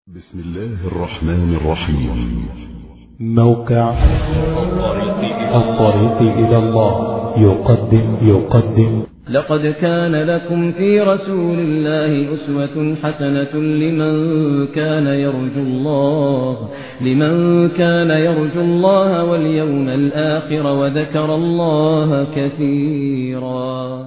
بسم الله الرحمن الرحيم موقع الطريق إلى الله يقدم يقدم لقد كان لكم في رسول الله أسوة حسنة لمن كان يرجو الله لمن كان يرجو الله واليوم الآخر وذكر الله كثيرا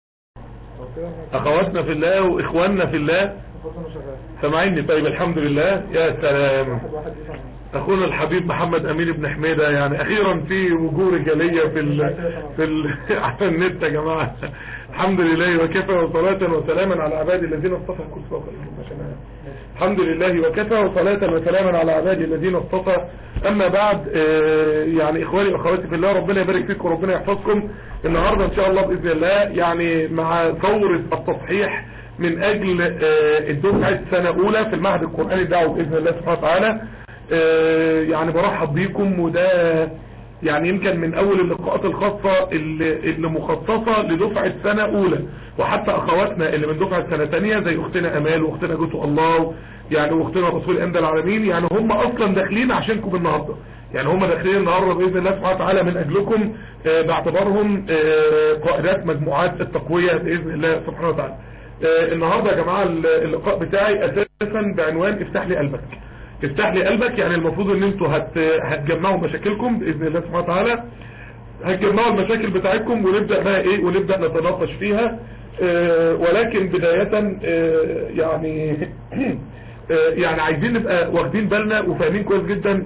اخواتنا في الله واخواننا في الله سامعيني طيب الحمد لله يا سلام اخونا الحبيب محمد امين بن حميدة يعني اخيرا في وجوه رجالية في ال في ال على النت يا جماعة الحمد لله وكفى وصلاة وسلاما على عبادي الذين اصطفى كل فوق الحمد لله وكفى وصلاة وسلاما على عبادي الذين اصطفى اما بعد آه، يعني اخواني واخواتي في الله ربنا يبارك فيكم وربنا يحفظكم النهاردة ان شاء الله باذن الله يعني مع ثورة التصحيح من اجل آه، الدفعة سنة اولى في المعهد القرآني الدعوة باذن الله سبحانه وتعالى آه، يعني برحب بيكم وده يعني يمكن من اول اللقاءات الخاصة اللي, اللي مخصصة لدفعة سنة اولى وحتى اخواتنا اللي من دفعة سنة تانية زي اختنا امال واختنا جوتو الله يعني واختنا رسول اندى العالمين يعني هم اصلا داخلين عشانكم النهاردة يعني هم داخلين النهاردة باذن الله سبحانه وتعالى من اجلكم آه، باعتبارهم آه، قائدات مجموعات التقوية باذن الله سبحانه وتعالى آه، النهاردة يا جماعة اللقاء بتاعي اساسا بعنوان افتح لي قلبك افتح لي قلبك يعني المفروض ان انتوا هت... هتجمعوا مشاكلكم باذن الله سبحانه وتعالى هتجمعوا المشاكل بتاعتكم ونبدأ بقى ايه ونبدأ نتناقش فيها اه ولكن بداية اه يعني اه يعني عايزين نبقى واخدين بالنا وفاهمين كويس جدا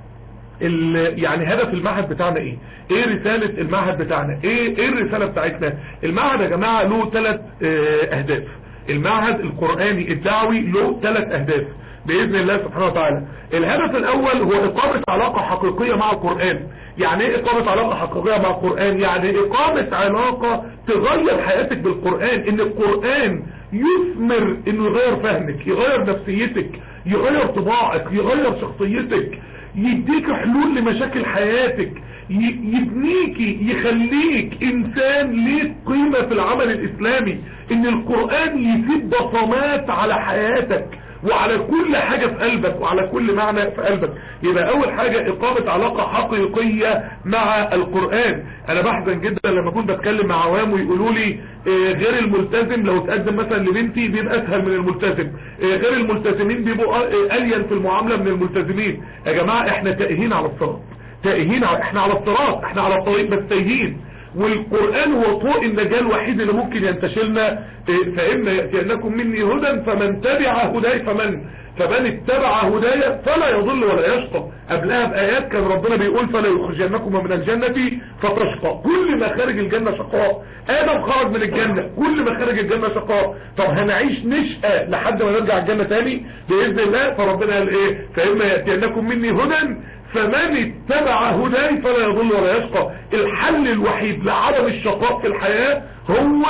ال- يعني هدف المعهد بتاعنا ايه ايه رسالة المعهد بتاعنا ايه ايه الرسالة بتاعتنا المعهد يا جماعة له ثلاث اهداف المعهد القرآني الدعوي له ثلاث اهداف بإذن الله سبحانه وتعالى الهدف الأول هو إقامة علاقة حقيقية مع القرآن يعني ايه إقامة علاقة حقيقية مع القرآن يعني إقامة علاقة تغير حياتك بالقرآن إن القرآن يثمر إنه يغير فهمك يغير نفسيتك يغير طباعك يغير شخصيتك يديك حلول لمشاكل حياتك ي- يبنيكي يخليك انسان ليك قيمة في العمل الاسلامي ان القرآن يسيب بصمات على حياتك وعلى كل حاجة في قلبك وعلى كل معنى في قلبك يبقى اول حاجة اقامة علاقة حقيقية مع القرآن انا بحزن جدا لما كنت بتكلم مع عوام ويقولوا لي آه، غير الملتزم لو تقدم مثلا لبنتي بيبقى اسهل من الملتزم آه، غير الملتزمين بيبقوا آه، الين في المعاملة من الملتزمين يا جماعة احنا تائهين على الصراط تائهين على- احنا على الصراط احنا على الطريق بس تايهين والقرآن هو طوق النجاة الوحيد اللي ممكن ينتشلنا إيه، فإما يأتينكم مني هدى فمن تبع هداي فمن فمن اتبع هدايا فلا يضل ولا يشقى قبلها بآيات كان ربنا بيقول فلا يخرجنكم من الجنة فتشقى كل ما خارج الجنة شقاء آدم خرج من الجنة كل ما خارج الجنة شقاء طب هنعيش نشقى لحد ما نرجع الجنة تاني بإذن الله فربنا قال ايه فإما يأتينكم مني هدى فمن اتبع هداي فلا يضل ولا يشقى الحل الوحيد لعدم الشقاء في الحياة هو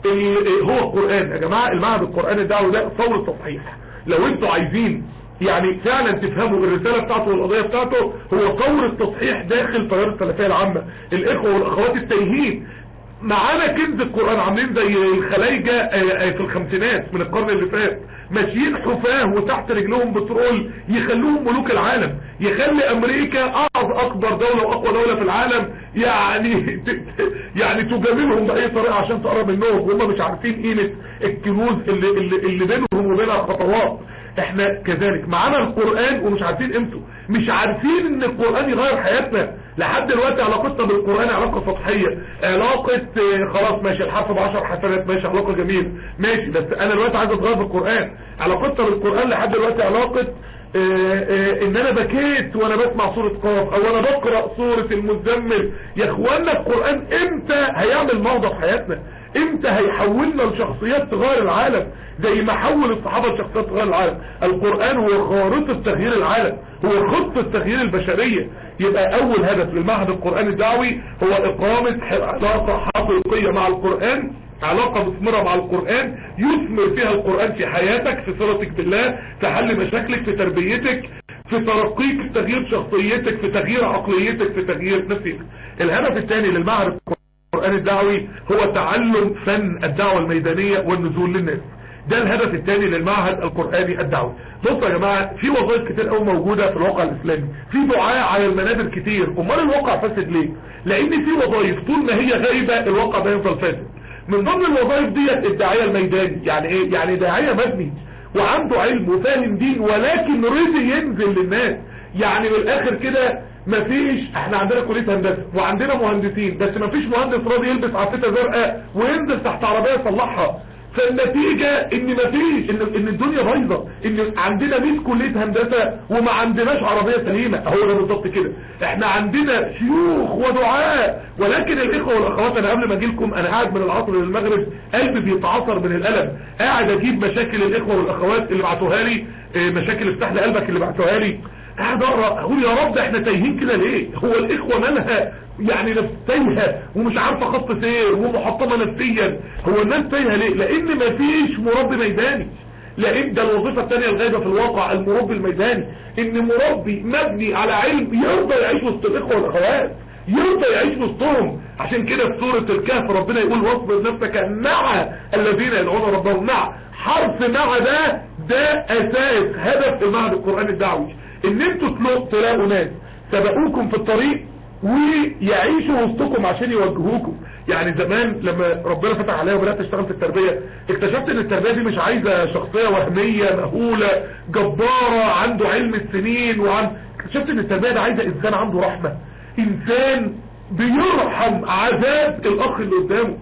ال- هو القرآن يا جماعة المعهد القرآن الدعوي ده ثورة تصحيح لو انتوا عايزين يعني فعلا تفهموا الرسالة بتاعته والقضية بتاعته هو ثورة تصحيح داخل تيار السلفية العامة الاخوة والاخوات التايهين معانا كنز القرآن عاملين زي الخلايجة آه، آه، في الخمسينات من القرن اللي فات ماشيين حفاه وتحت رجلهم بترول يخلوهم ملوك العالم يخلي امريكا اعظم اكبر دولة واقوى دولة في العالم يعني ت- ت- يعني تجاملهم باي طريقة عشان تقرب منهم وهم مش عارفين قيمة الكنوز اللي, اللي, اللي بينهم وبينها خطوات احنا كذلك معانا القرآن ومش عارفين قيمته مش عارفين ان القرآن يغير حياتنا لحد دلوقتي علاقتنا بالقرآن علاقة سطحية علاقة آه، خلاص ماشي الحرف بعشر حسنات ماشي علاقة جميلة ماشي بس انا دلوقتي عايز اتغير بالقرآن علاقتنا بالقرآن لحد دلوقتي علاقة آه، آه، ان انا بكيت وانا بسمع سورة قاف او انا بقرأ سورة المزمل يا اخوانا القرآن امتى هيعمل موضة في حياتنا امتى هيحولنا لشخصيات تغير العالم زي ما حول الصحابة لشخصيات تغير العالم القرآن هو خارطة تغيير العالم هو خطة تغيير البشرية يبقى اول هدف للمعهد القرآني الدعوي هو اقامة علاقة حقيقية مع القرآن علاقة مثمرة مع القرآن يثمر فيها القرآن في حياتك في صلتك بالله في حل مشاكلك في تربيتك في ترقيك في تغيير شخصيتك في تغيير عقليتك في تغيير نفسك الهدف الثاني للمعهد القرآن الدعوي هو تعلم فن الدعوة الميدانية والنزول للناس ده الهدف الثاني للمعهد القرآني الدعوي بصوا يا جماعة في وظائف كتير قوي موجودة في الواقع الاسلامي في دعاء على المنابر كتير امال الواقع فاسد ليه لان في وظائف طول ما هي غايبة الواقع ده يفضل فاسد من ضمن الوظائف ديت الداعية الميداني يعني ايه يعني داعية مبني وعنده علم وفاهم دين ولكن رضي ينزل للناس يعني من الاخر كده مفيش احنا عندنا كلية هندسة وعندنا مهندسين بس مفيش مهندس راضي يلبس عفيته زرقاء وينزل تحت عربية يصلحها فالنتيجة ان مفيش ان, ان الدنيا بايظة ان عندنا 100 كلية هندسة وما عندناش عربية سليمة هو ده بالظبط كده احنا عندنا شيوخ ودعاء ولكن الاخوة والاخوات انا قبل ما اجي لكم انا قاعد من العصر للمغرب قلبي بيتعصر من الالم قاعد اجيب مشاكل الاخوة والاخوات اللي بعتوها لي اه مشاكل افتح لي قلبك اللي بعتوها لي قاعد اقرا اقول يا رب احنا تايهين كده ليه هو الاخوه مالها يعني نفس تايهه ومش عارفه خط سير ومحطمه نفسيا هو الناس تايهه ليه لان مفيش مربي ميداني لان ده الوظيفه الثانيه الغايبه في الواقع المربي الميداني ان مربي مبني على علم يرضى يعيش وسط الاخوه والاخوات يرضى يعيش وسطهم عشان كده في سوره الكهف ربنا يقول واصبر نفسك مع الذين يدعون ربهم مع حرف مع ده ده اساس هدف المعهد القراني الدعوي ان انتوا تلاقوا ناس سبقوكم في الطريق ويعيشوا وسطكم عشان يوجهوكم يعني زمان لما ربنا فتح عليا وبدات اشتغل في التربيه اكتشفت ان التربيه دي مش عايزه شخصيه وهميه مهوله جباره عنده علم السنين وعن اكتشفت ان التربيه دي عايزه انسان عنده رحمه انسان بيرحم عذاب الاخ اللي قدامه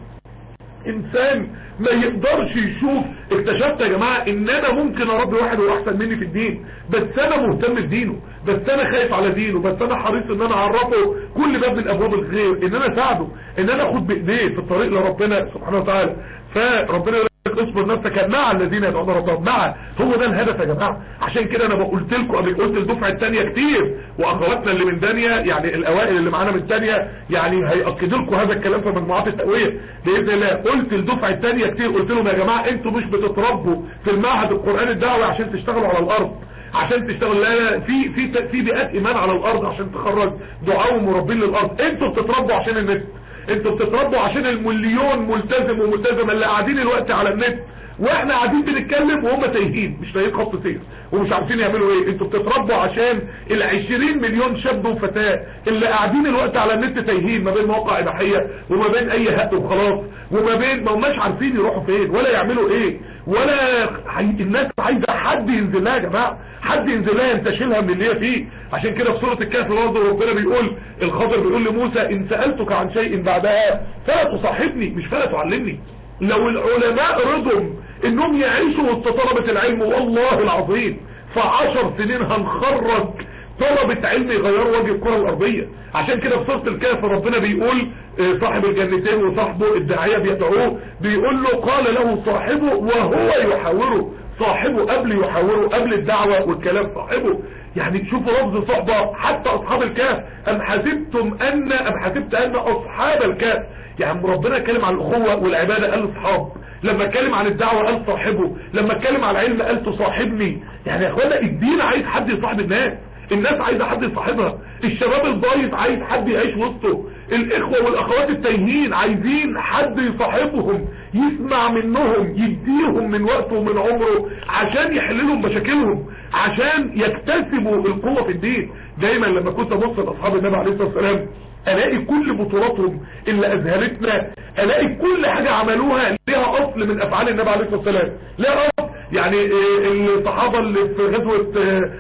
انسان ما يقدرش يشوف اكتشفت يا جماعة ان انا ممكن اربي واحد هو احسن مني في الدين بس انا مهتم بدينه بس انا خايف على دينه بس انا حريص ان انا اعرفه كل باب من ابواب الخير ان انا اساعده ان انا اخد بايديه في الطريق لربنا سبحانه وتعالى فربنا يقول لك اصبر نفسك مع الذين يدعون ربهم مع هو ده الهدف يا جماعه عشان كده انا قلت لكم قبل قلت الدفعه الثانيه كتير واخواتنا اللي من دانيا يعني الاوائل اللي معانا من ثانيه يعني هياكدوا لكم هذا الكلام في مجموعات التقويه باذن الله قلت الدفعه الثانيه كتير قلت لهم يا جماعه انتوا مش بتتربوا في المعهد القراني الدعوي عشان تشتغلوا على الارض عشان تشتغل لا لا في في في بيئات ايمان على الارض عشان تخرج دعاء ومربين للارض انتوا بتتربوا عشان النت انتوا بتتربوا عشان المليون ملتزم وملتزمه اللي قاعدين الوقت على النت واحنا قاعدين بنتكلم وهم تايهين مش لاقيين خط سير ومش عارفين يعملوا ايه انتوا بتتربوا عشان ال20 مليون شاب وفتاه اللي قاعدين الوقت على النت تايهين ما بين مواقع اباحيه وما بين اي هق وخلاص وما بين ما هماش عارفين يروحوا فين ولا يعملوا ايه ولا الناس عايزه حد ينزل لها يا جماعه حد ينزل لها ينتشلها من اللي هي فيه عشان كده في سوره الكهف برضه ربنا بيقول الخضر بيقول لموسى ان سالتك عن شيء بعدها فلا تصاحبني مش فلا تعلمني لو العلماء رضوا انهم يعيشوا وسط طلبة العلم والله العظيم فعشر سنين هنخرج طلبة علم يغيروا وجه الكرة الارضية عشان كده في سورة الكهف ربنا بيقول صاحب الجنتين وصاحبه الداعية بيدعوه بيقول له قال له صاحبه وهو يحاوره صاحبه قبل يحاوره قبل الدعوة والكلام صاحبه يعني شوفوا لفظ صحبة حتى اصحاب الكهف ام حسبتم ان ام حسبت ان اصحاب الكهف يعني ربنا اتكلم عن الاخوة والعبادة قال اصحاب لما اتكلم عن الدعوة قال صاحبه لما اتكلم عن العلم قال تصاحبني يعني يا اخوانا الدين عايز حد يصاحب الناس الناس عايزة حد يصاحبها الشباب الضايف عايز حد يعيش وسطه الاخوة والاخوات التايهين عايزين حد يصاحبهم يسمع منهم يديهم من وقته ومن عمره عشان يحللهم مشاكلهم عشان يكتسبوا القوة في الدين دايما لما كنت ابص لاصحاب النبي عليه الصلاة والسلام الاقي كل بطولاتهم اللي اذهلتنا الاقي كل حاجة عملوها ليها اصل من افعال النبي عليه الصلاة والسلام ليها اصل يعني الصحابة اللي في غزوة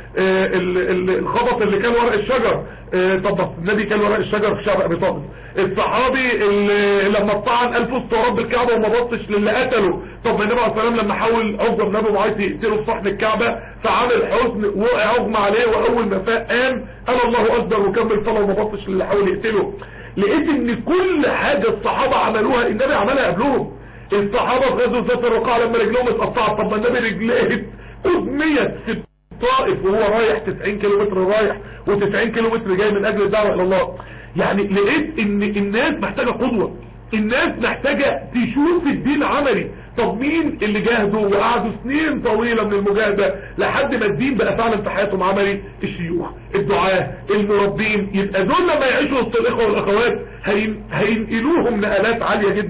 الخبط اللي كان ورق الشجر طب النبي كان ورق الشجر في شعب ابي طالب الصحابي اللي لما الطعن قال فزت رب الكعبة وما بصش للي قتله طب ما النبي عليه الصلاه والسلام لما حاول عقبه بن ابي معيط يقتله في صحن الكعبة فعمل حزن وقع اغمى عليه واول ما فاق قام قال الله اكبر وكمل صلاه وما بصش للي حاول يقتله لقيت ان كل حاجة الصحابة عملوها النبي عملها قبلهم الصحابة في غزوة ذات الرقاع لما رجلهم اتقطعت طب ما النبي رجليه أدميت في الطائف وهو رايح 90 كيلو متر رايح و90 كيلو متر جاي من اجل الدعوة الى الله يعني لقيت ان الناس محتاجة قدوة الناس محتاجة تشوف الدين عملي طب مين اللي جاهدوا وقعدوا سنين طويلة من المجاهدة لحد ما الدين بقى فعلا في حياتهم عملي الشيوخ الدعاة المربين يبقى دول لما يعيشوا وسط الاخوة والاخوات هين هينقلوهم نقلات عالية جدا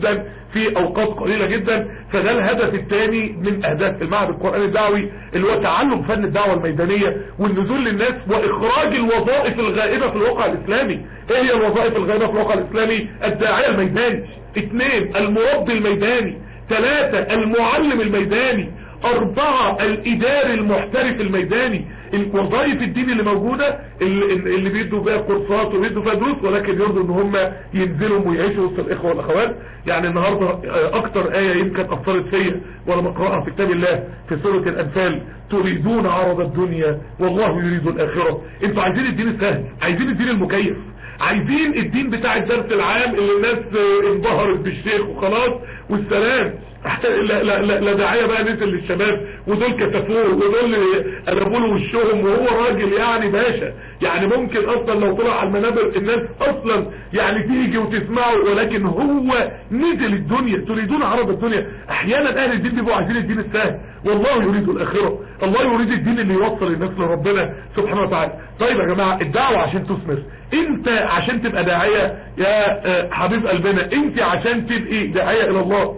في اوقات قليلة جدا فده الهدف الثاني من اهداف المعهد القرآني الدعوي اللي هو تعلم فن الدعوة الميدانية والنزول للناس واخراج الوظائف الغائبة في الواقع الاسلامي ايه هي الوظائف الغائبة في الواقع الاسلامي الداعية الميداني اثنين المربي الميداني ثلاثة المعلم الميداني اربعة الاداري المحترف الميداني الوظائف الدين اللي موجودة اللي, اللي بيدوا فيها كورسات وبيدوا فيها دروس ولكن يرضوا ان هم ينزلوا ويعيشوا وسط الاخوة والاخوات يعني النهاردة اكتر اية يمكن اثرت فيا وانا بقرأها في كتاب الله في سورة الانفال تريدون عرض الدنيا والله يريد الاخرة انتوا عايزين الدين السهل عايزين الدين المكيف عايزين الدين بتاع الدرس العام اللي الناس انبهرت بالشيخ وخلاص والسلام لا, لا, لا, لا داعية بقى نزل للشباب ودول كتفوه ودول قلبوا له وشهم وهو راجل يعني باشا يعني ممكن اصلا لو طلع على المنابر الناس اصلا يعني تيجي وتسمعه ولكن هو نزل الدنيا تريدون عرض الدنيا احيانا اهل الدين بيبقوا عايزين الدين السهل والله يريد الاخرة الله يريد الدين اللي يوصل الناس لربنا سبحانه وتعالى طيب يا جماعة الدعوة عشان تثمر انت عشان تبقى داعية يا حبيب قلبنا انت عشان تبقي داعية الى الله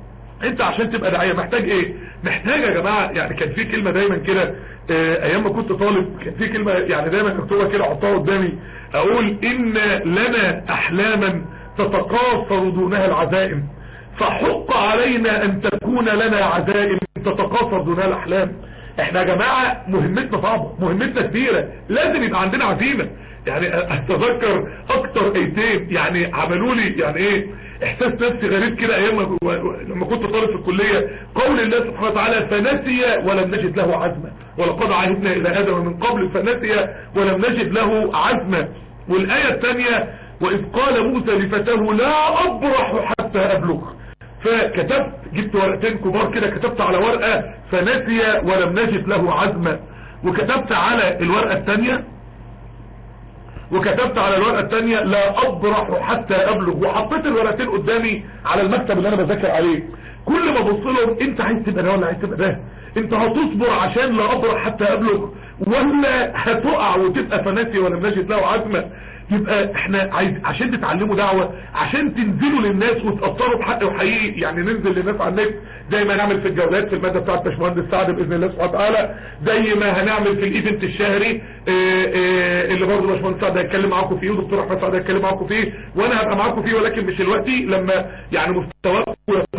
انت عشان تبقى داعية محتاج ايه محتاج يا جماعة يعني كان في كلمة دايما كده اه ايام ما كنت طالب كان في كلمة يعني دايما مكتوبة كده احطها قدامي اقول ان لنا احلاما تتقاصر دونها العزائم فحق علينا ان تكون لنا عزائم تتقاصر دونها الاحلام احنا يا جماعة مهمتنا صعبة مهمتنا كبيرة لازم يبقى عندنا عزيمة يعني اتذكر اكتر ايتين يعني عملوا لي يعني ايه احساس نفسي غريب كده ايام لما كنت طالب في الكلية قول الله سبحانه وتعالى فنسي ولم نجد له عزمة ولقد عهدنا الى ادم من قبل فنسي ولم نجد له عزمة والاية الثانية واذ قال موسى لفتاه لا ابرح حتى ابلغ فكتبت جبت ورقتين كبار كده كتبت على ورقة فنسي ولم نجد له عزمة وكتبت على الورقة الثانية وكتبت على الورقة الثانية لا أبرح حتى أبلغ وحطيت الورقتين قدامي على المكتب اللي أنا بذاكر عليه كل ما ابص لهم انت عايز تبقى ده ولا عايز تبقى ده انت هتصبر عشان لا أبرح حتى أبلغ ولا هتقع وتبقى فناسي ولا نجد له عزمة يبقى احنا عايز عشان تتعلموا دعوة عشان تنزلوا للناس وتأثروا بحق وحقيقي يعني ننزل للناس على النت زي ما نعمل في الجولات في المادة بتاعت باشمهندس سعد بإذن الله سبحانه وتعالى زي ما هنعمل في الايفنت الشهري اه اه اللي برضه باشمهندس سعد هيتكلم معاكم فيه ودكتور احمد سعد هيتكلم معاكم فيه وانا هبقى معاكم فيه ولكن مش دلوقتي لما يعني مستواكم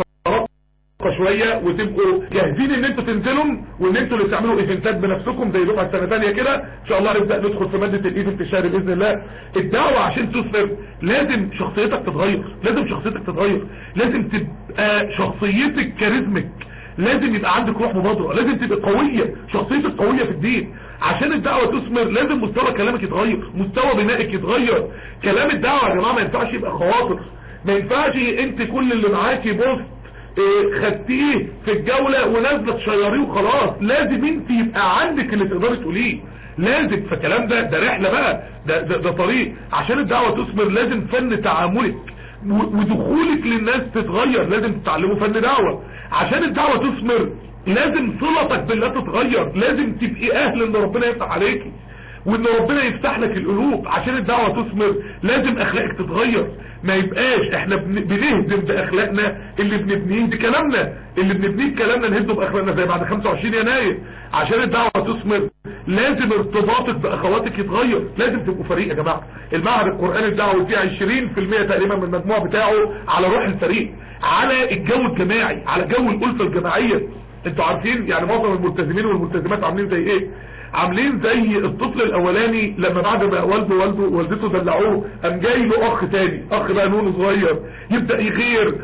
شوية وتبقوا جاهزين ان انتوا تنزلوا وان انتوا اللي تعملوا ايفنتات بنفسكم زي دفعه سنه ثانيه كده ان شاء الله نبدا ندخل في ماده الايفنت الشهري باذن الله الدعوه عشان تثمر لازم شخصيتك تتغير لازم شخصيتك تتغير لازم تبقى شخصيتك كاريزمك لازم يبقى عندك روح مبادرة لازم تبقى قوية شخصيتك قوية في الدين عشان الدعوة تثمر لازم مستوى كلامك يتغير مستوى بنائك يتغير كلام الدعوة يا جماعة ما ينفعش يبقى خواطر ما ينفعش انت كل اللي معاكي بوست إيه خدتيه في الجولة ونازلة تشيريه وخلاص لازم انت يبقى عندك اللي تقدري تقوليه لازم فالكلام ده ده رحلة بقى ده, ده, ده طريق عشان الدعوة تثمر لازم فن تعاملك ودخولك للناس تتغير لازم تتعلموا فن دعوة عشان الدعوة تثمر لازم صلتك بالله تتغير لازم تبقي اهل ان ربنا يفتح عليكي وان ربنا يفتح لك القلوب عشان الدعوة تثمر لازم اخلاقك تتغير ما يبقاش احنا بنهدم باخلاقنا اللي بنبنيه بكلامنا اللي بنبنيه بكلامنا نهده باخلاقنا زي بعد 25 يناير عشان الدعوة تثمر لازم ارتباطك باخواتك يتغير لازم تبقوا فريق يا جماعة المعهد القرآني الدعوي فيه 20% تقريبا من المجموع بتاعه على روح الفريق على الجو الجماعي على جو الألفة الجماعية انتوا عارفين يعني معظم الملتزمين والملتزمات عاملين زي ايه عاملين زي الطفل الاولاني لما بعد ما والده والده والدته دلعوه قام جاي له اخ تاني اخ بقى نونه صغير يبدا يغير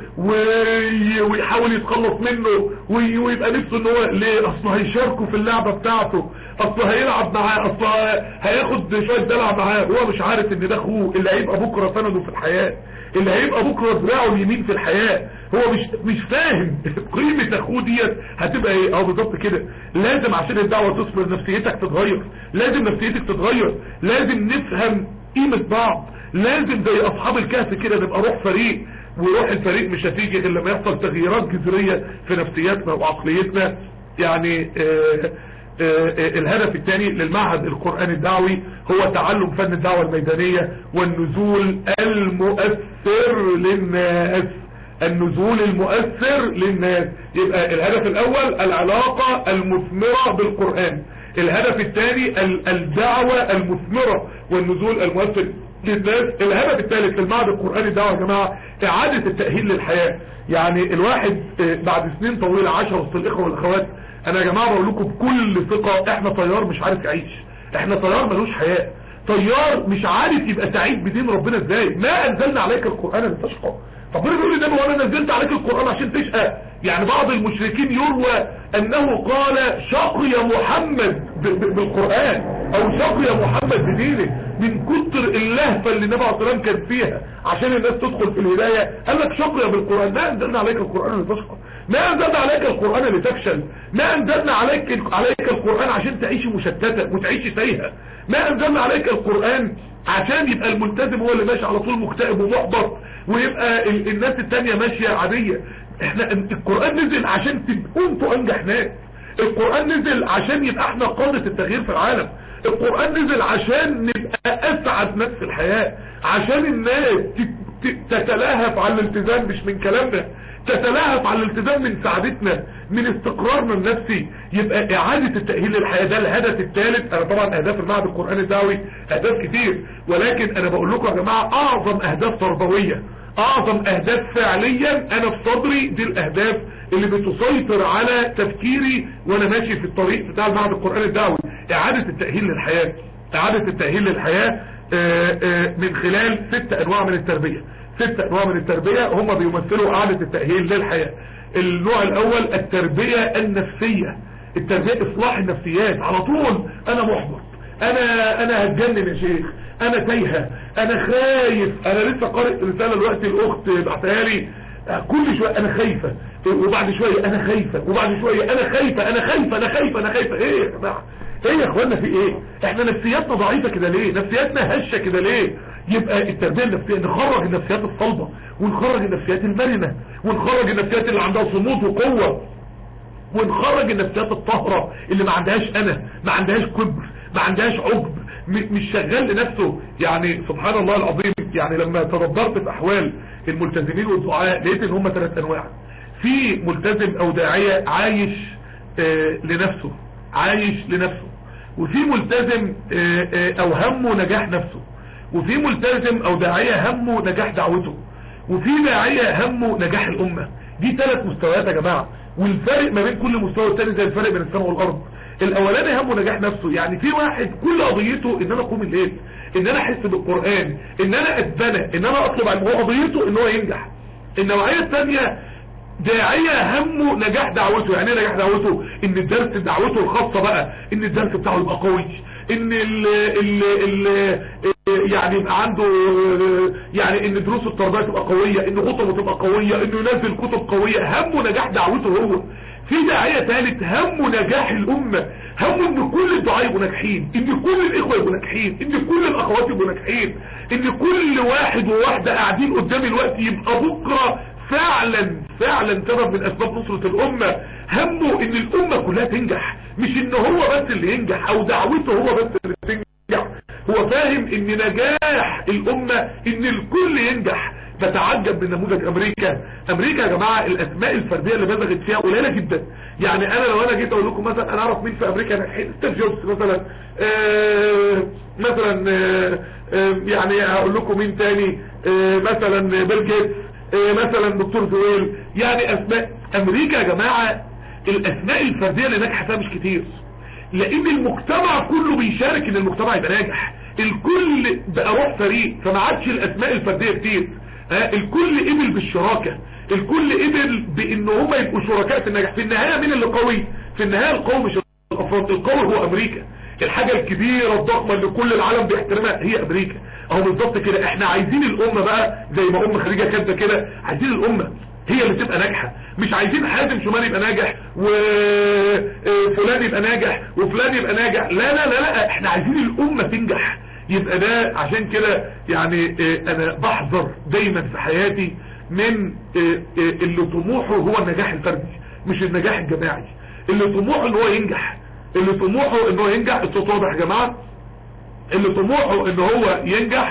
ويحاول يتخلص منه ويبقى نفسه ان هو ليه اصل هيشاركوا في اللعبه بتاعته اصل هيلعب معاه اصل هياخد شويه دلع معاه هو مش عارف ان ده اخوه اللي هيبقى بكره سنده في الحياه اللي هيبقى بكره دراعه اليمين في الحياه هو مش مش فاهم قيمه اخوه ديت هتبقى ايه اه بالظبط كده لازم عشان الدعوه تصبر نفسيتك تتغير لازم نفسيتك تتغير لازم نفهم قيمه بعض لازم زي اصحاب الكهف كده نبقى روح فريق وروح الفريق مش هتيجي غير لما يحصل تغييرات جذريه في نفسياتنا وعقليتنا يعني آه الهدف الثاني للمعهد القرآني الدعوي هو تعلم فن الدعوة الميدانية والنزول المؤثر للناس النزول المؤثر للناس يبقى الهدف الاول العلاقة المثمرة بالقرآن الهدف الثاني الدعوة المثمرة والنزول المؤثر للناس الهدف الثالث للمعهد القرآني الدعوة يا جماعة اعادة التأهيل للحياة يعني الواحد بعد سنين طويلة عاشها وسط الاخوة والاخوات انا يا جماعة بقول لكم بكل ثقة احنا طيار مش عارف يعيش احنا طيار ملوش حياة طيار مش عارف يبقى سعيد بدين ربنا ازاي ما انزلنا عليك القرآن لتشقى ربنا بيقول للنبي وانا نزلت عليك القرآن عشان تشقى يعني بعض المشركين يروى انه قال شقي محمد بالقرآن او شقي محمد بدينه من كتر اللهفة اللي النبي عليه الصلاة والسلام كان فيها عشان الناس تدخل في الهداية قال لك شقي بالقرآن ما انزلنا عليك القرآن لتشقى ما انزلنا عليك القرآن لتفشل ما انزلنا عليك عليك القرآن عشان تعيش مشتتة وتعيش تايهة ما انزلنا عليك القرآن عشان يبقى الملتزم هو اللي ماشي على طول مكتئب ومحبط ويبقى الناس التانية ماشية عادية احنا القرآن نزل عشان تبقوا انتوا انجح ناس القرآن نزل عشان يبقى احنا قادة التغيير في العالم القرآن نزل عشان نبقى اسعد ناس في الحياة عشان الناس تتلاهف على الالتزام مش من كلامنا تتلاهف على الالتزام من سعادتنا من استقرارنا النفسي يبقى اعادة التأهيل للحياة ده الهدف الثالث انا طبعا اهداف المعهد القرآني الدعوي اهداف كتير ولكن انا بقول لكم يا جماعة اعظم اهداف تربوية اعظم اهداف فعليا انا في صدري دي الاهداف اللي بتسيطر على تفكيري وانا ماشي في الطريق بتاع المعهد القرآني الدعوي اعادة التأهيل للحياة اعادة التأهيل للحياة آآ آآ من خلال ست انواع من التربية ست انواع من التربية هم بيمثلوا اعادة التأهيل للحياة النوع الاول التربية النفسية التربية اصلاح النفسيات على طول انا محبط انا انا هتجنن يا شيخ انا تايهه انا خايف انا لسه قارئ رساله دلوقتي الاخت بعتها لي كل شويه انا خايفه وبعد شويه انا خايفه وبعد شويه انا خايفه انا خايفه انا خايفه انا خايفه ايه يا جماعه ايه يا اخوانا في ايه احنا نفسياتنا ضعيفه كده ليه نفسياتنا هشه كده ليه يبقى التربيه النفسيه نخرج النفسيات الصلبه ونخرج النفسيات المرنه ونخرج النفسيات اللي عندها صمود وقوه ونخرج النفسيات الطاهره اللي ما عندهاش انا ما عندهاش كبر ما عندهاش عجب مش شغال لنفسه يعني سبحان الله العظيم يعني لما تدبرت في احوال الملتزمين والدعاء لقيت ان هم ثلاث انواع في ملتزم او داعية عايش آه لنفسه عايش لنفسه وفي ملتزم آه آه او همه نجاح نفسه وفي ملتزم او داعية همه نجاح دعوته وفي داعية همه نجاح الامة دي ثلاث مستويات يا جماعة والفرق ما بين كل مستوى والتاني زي الفرق بين السماء والارض الاولاني همه نجاح نفسه يعني في واحد كل قضيته ان انا اقوم الليل ان انا احس بالقرآن ان انا اتبنى ان انا اطلب علم هو قضيته ان هو ينجح النوعية الثانية داعية همه نجاح دعوته يعني ايه نجاح دعوته ان الدرس دعوته الخاصة بقى ان الدرس بتاعه يبقى قوي ان ال ال ال يعني يبقى عنده يعني ان دروس التربية تبقى قوية ان خطبه تبقى قوية انه ينزل كتب قوية همه نجاح دعوته هو في داعية ثالث همه نجاح الامة همه ان كل الدعاء يبقوا ناجحين ان كل الاخوة يبقوا ناجحين ان كل الاخوات يبقوا ناجحين ان كل واحد وواحدة قاعدين قدام الوقت يبقى بكرة فعلا فعلا سبب من اسباب نصرة الامة همه ان الامة كلها تنجح مش ان هو بس اللي ينجح او دعوته هو بس اللي تنجح هو فاهم ان نجاح الامة ان الكل ينجح بتعجب من نموذج امريكا امريكا يا جماعة الاسماء الفردية اللي بزغت فيها قليلة جدا يعني انا لو انا جيت اقول لكم مثلا انا اعرف مين في امريكا ناجحين ستيف جوبز مثلا آه مثلا آه آه يعني هقول لكم مين تاني مثلا بيل جيتس مثلا دكتور زويل يعني اسماء امريكا يا جماعة الاسماء الفردية اللي ناجحة فيها مش كتير لان المجتمع كله بيشارك ان المجتمع يبقى ناجح الكل بقى روح فريق فما عادش الاسماء الفردية كتير ها الكل قبل بالشراكة الكل قبل بان هما يبقوا شركاء في النجاح في النهاية مين اللي قوي في النهاية القوي مش الافراد القوي هو امريكا الحاجة الكبيرة الضخمة اللي كل العالم بيحترمها هي امريكا اهو بالظبط كده احنا عايزين الامة بقى زي ما ام خديجة كاتبه كده عايزين الامة هي اللي تبقى ناجحة مش عايزين حازم شمال يبقى ناجح وفلان يبقى ناجح وفلان يبقى ناجح لا لا لا لا احنا عايزين الامة تنجح يبقى ده عشان كده يعني انا بحذر دايما في حياتي من اللي طموحه هو النجاح الفردي مش النجاح الجماعي اللي طموحه ان هو ينجح اللي طموحه ان هو ينجح الصوت واضح يا جماعة اللي طموحه ان هو ينجح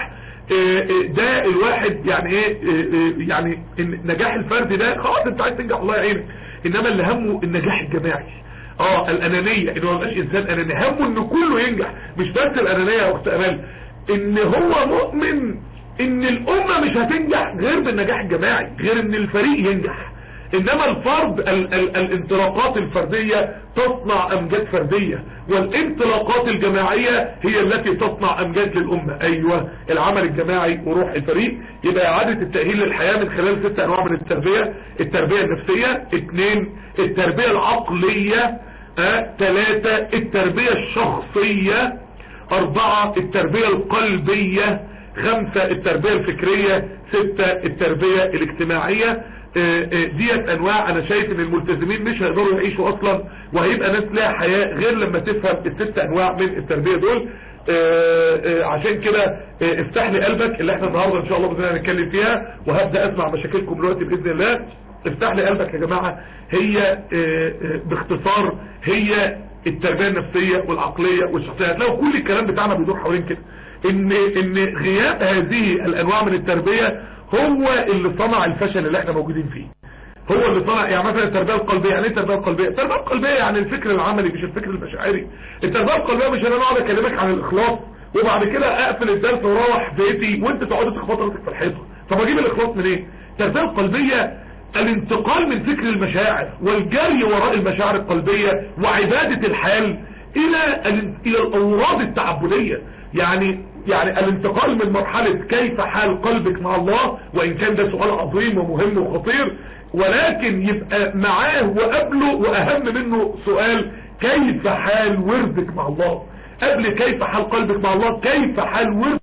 ده الواحد يعني ايه يعني النجاح الفردي ده خلاص انت عايز تنجح الله يعينك انما اللي همه النجاح الجماعي اه الانانية انه ما يبقاش انسان اناني همه انه كله ينجح مش بس الانانية يا اخت امال ان هو مؤمن ان الامة مش هتنجح غير بالنجاح الجماعي غير ان الفريق ينجح انما الفرد ال ال الانطلاقات الفردية تصنع امجاد فردية والانطلاقات الجماعية هي التي تصنع امجاد للامة ايوه العمل الجماعي وروح الفريق يبقى اعادة التأهيل للحياة من خلال ست انواع من التربية التربية النفسية اثنين التربية العقلية اه ثلاثة التربية الشخصية اربعة التربية القلبية خمسة التربية الفكرية ستة التربية الاجتماعية ديت انواع انا شايف ان الملتزمين مش هيقدروا يعيشوا اصلا وهيبقى ناس لها حياة غير لما تفهم الست انواع من التربية دول عشان كده افتح لي قلبك اللي احنا النهاردة ان شاء الله بإذن نتكلم فيها وهبدأ اسمع مشاكلكم دلوقتي باذن الله افتح لي قلبك يا جماعة هي باختصار هي التربية النفسية والعقلية والشخصية هتلاقوا كل الكلام بتاعنا بيدور حوالين كده ان ان غياب هذه الانواع من التربية هو اللي صنع الفشل اللي احنا موجودين فيه هو اللي صنع يعني مثلا التربية القلبية يعني ايه التربية القلبية التربية القلبية يعني الفكر العملي مش الفكر المشاعري التربية القلبية مش انا اقعد اكلمك عن الاخلاص وبعد كده اقفل الدرس واروح بيتي وانت تقعد تخبط راسك في الحيطه طب اجيب الاخلاص منين ايه التربية القلبية الانتقال من فكر المشاعر والجري وراء المشاعر القلبية وعبادة الحال الى الى الاوراد التعبدية يعني يعني الانتقال من مرحلة كيف حال قلبك مع الله وان كان ده سؤال عظيم ومهم وخطير ولكن يبقى معاه وقبله واهم منه سؤال كيف حال وردك مع الله قبل كيف حال قلبك مع الله كيف حال وردك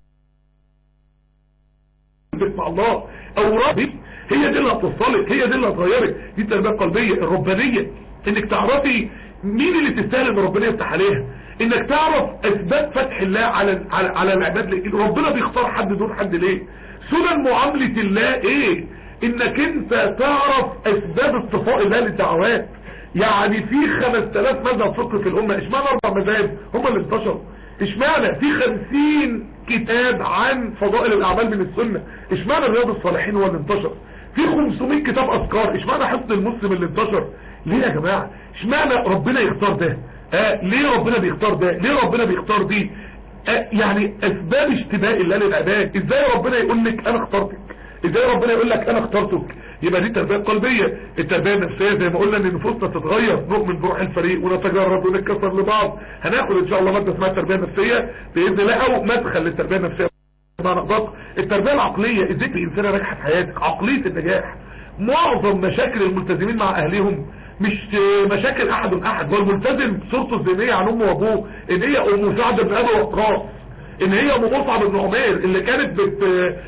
مع الله اورادك هي دي اللي هتوصلك هي دي اللي هتغيرك دي التربيه القلبيه الربانيه انك تعرفي مين اللي تستاهل ان ربنا يفتح عليها انك تعرف اسباب فتح الله على على, على العباد ليه ربنا بيختار حد دون حد ليه سنن معامله الله ايه انك انت تعرف اسباب اصطفاء الله للدعوات يعني في 5000 مذهب فقه في الامه اشمعنى اربع مذاهب هم اللي انتشروا اشمعنى في 50 كتاب عن فضائل الاعمال من السنه اشمعنى رياض الصالحين هو اللي انتشر في 500 كتاب اذكار اشمعنى حفظ المسلم اللي انتشر ليه يا جماعه اشمعنى ربنا يختار ده آه ليه ربنا بيختار ده ليه ربنا بيختار دي آه يعني اسباب اشتباك الله للعباد ازاي ربنا يقول لك انا اخترتك ازاي ربنا يقول لك انا اخترتك يبقى دي التربيه القلبيه التربيه النفسيه زي ما قلنا ان نفوسنا تتغير نؤمن بروح الفريق ونتجرب ونتكسر لبعض هناخد ان شاء الله ماده اسمها التربيه النفسيه باذن الله او مدخل للتربيه النفسيه بمعنى ادق التربيه العقليه ازاي الانسان ناجحه في حياتك عقليه النجاح معظم مشاكل الملتزمين مع اهلهم مش مشاكل احد احد هو الملتزم صورته الذهنيه عن امه وابوه ان هي ام سعد بن ابي وقاص ان هي ام مصعب بن عمير اللي كانت بت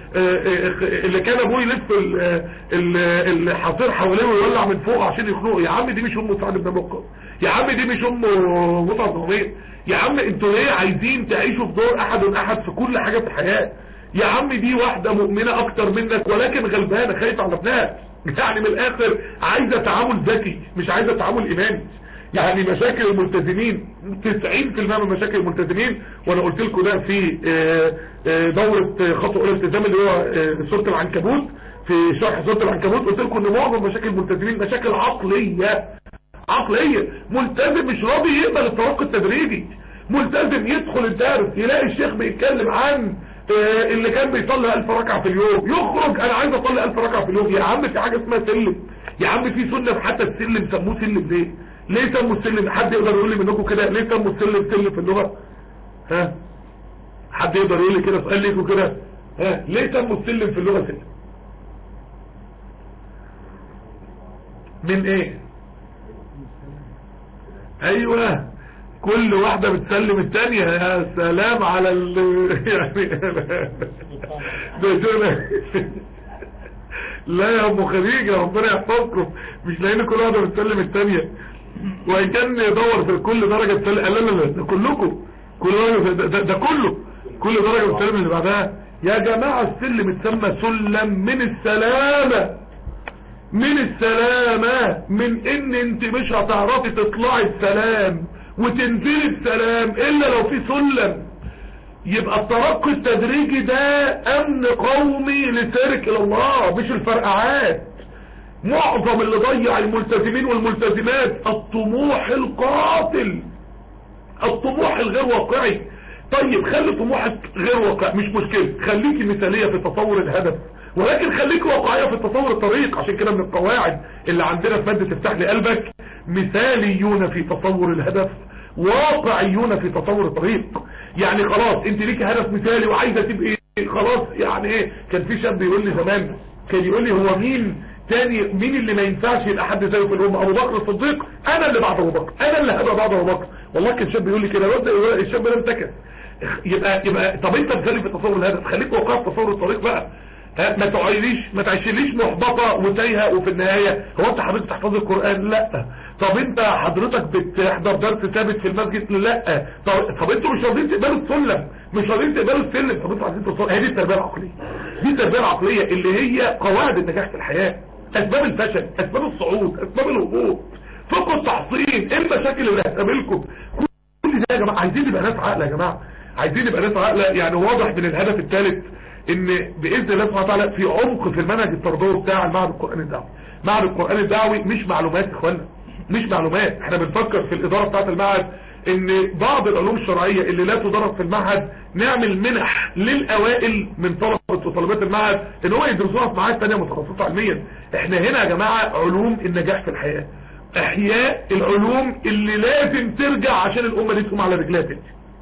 اللي كان ابوه يلف الحصير حواليه ويولع من فوق عشان يخنقه يا عم دي مش ام سعد بن ابي وقاص يا عم دي مش ام مصعب بن عمير يا عم انتوا ليه عايزين تعيشوا في دور احد احد في كل حاجه في الحياه يا عم دي واحده مؤمنه اكتر منك ولكن غلبانه خايفه على ابنها يعني من الاخر عايزة تعامل ذكي مش عايزة تعامل ايماني يعني مشاكل الملتزمين 90% من مشاكل الملتزمين وانا قلت لكم ده في دورة خطوة اولى التزام اللي هو سورة العنكبوت في شرح سورة العنكبوت قلت لكم ان معظم مشاكل الملتزمين مشاكل عقلية عقلية ملتزم مش راضي يقبل الترقي التدريجي ملتزم يدخل الدرس يلاقي الشيخ بيتكلم عن اللي كان بيصلي ألف ركعة في اليوم يخرج انا عايز اصلي ألف ركعة في اليوم يا عم في حاجة اسمها سلم يا عم في سنة حتى السلم سموه سلم ليه ليه سموا السلم حد يقدر يقول لي منكم كده ليه سموا السلم سلم في اللغة ها حد يقدر يقول لي كده سؤال ليكم كده ها ليه سموا السلم في اللغة سلم من ايه ايوه كل واحدة بتسلم التانية يا سلام على ال يعني ده لا يا ام خديجة ربنا يحفظكم مش لاقيين كل واحدة بتسلم التانية وان كان يدور في كل درجة تسلم لا لا لا ده كلكم كل درجة ده, ده, ده كله كل درجة بتسلم اللي بعدها يا جماعة السلم اتسمى سلم من السلامة من السلامة من ان انت مش هتعرفي تطلعي السلام وتنزلي بسلام الا لو في سلم يبقى الترقي التدريجي ده امن قومي لسيرك الى الله مش الفرقعات معظم اللي ضيع الملتزمين والملتزمات الطموح القاتل الطموح الغير واقعي طيب خلي طموحك غير واقعي مش مشكلة خليكي مثالية في تصور الهدف ولكن خليك واقعية في تصور الطريق عشان كده من القواعد اللي عندنا في مادة افتح لي قلبك مثاليون في تصور الهدف واقعيون في تطور الطريق يعني خلاص انت ليك هدف مثالي وعايزه تبقي خلاص يعني ايه كان في شاب يقول لي زمان كان يقول لي هو مين تاني مين اللي ما ينفعش يبقى حد زيه في الامه ابو بكر الصديق انا اللي بعد ابو بكر انا اللي هبقى بعد ابو بكر والله كان شاب يقول لي كده الواد ده- الشاب ده انتكس يبقى يبقى طب انت مثالي في تصور الهدف خليك واقعي في تصور الطريق بقى ها ما تعيليش ما تعيشليش محبطة وتايهة وفي النهاية هو انت حضرتك تحفظ القرآن لا طب انت حضرتك بتحضر درس ثابت في المسجد لا طب, طب انتوا مش راضيين تقبلوا السلم مش راضيين تقبلوا السلم طب انتوا عايزين توصلوا هي دي التربية العقلية دي التربية العقلية اللي هي قواعد النجاح في الحياة اسباب الفشل اسباب الصعود اسباب الهبوط فقه التحصين ايه المشاكل اللي هتقابلكم كل ده يا جماعة عايزين نبقى ناس عاقلة يا جماعة عايزين نبقى ناس عاقلة يعني واضح من الهدف الثالث ان باذن الله سبحانه وتعالى في عمق في المنهج التربوي بتاع المعهد القرآني الدعوي معهد القرآن الدعوي مش معلومات يا اخوانا مش معلومات احنا بنفكر في الادارة بتاعت المعهد ان بعض العلوم الشرعية اللي لا تدرس في المعهد نعمل منح للاوائل من طلبة وطالبات المعهد ان هو يدرسوها في معاهد تانية متخصصة علميا احنا هنا يا جماعة علوم النجاح في الحياة احياء العلوم اللي لازم ترجع عشان الامة دي تقوم على رجلها تاني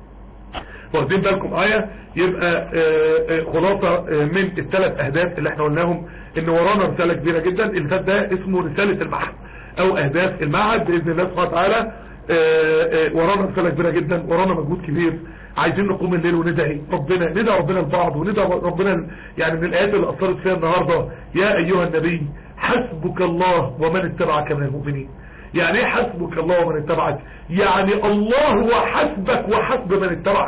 واخدين بالكم آية يبقى آه، آه، خلاصة آه، من الثلاث أهداف اللي احنا قلناهم ان ورانا رسالة كبيرة جدا الفات ده اسمه رسالة المعهد او أهداف المعهد بإذن الله سبحانه وتعالى آه، آه، ورانا رسالة كبيرة جدا ورانا مجهود كبير عايزين نقوم الليل وندعي ربنا ندعي ربنا لبعض وندعي ربنا يعني من الآيات اللي أثرت فيها النهاردة يا أيها النبي حسبك الله ومن اتبعك من المؤمنين يعني ايه حسبك الله ومن اتبعك يعني الله هو حسبك وحسب من اتبعك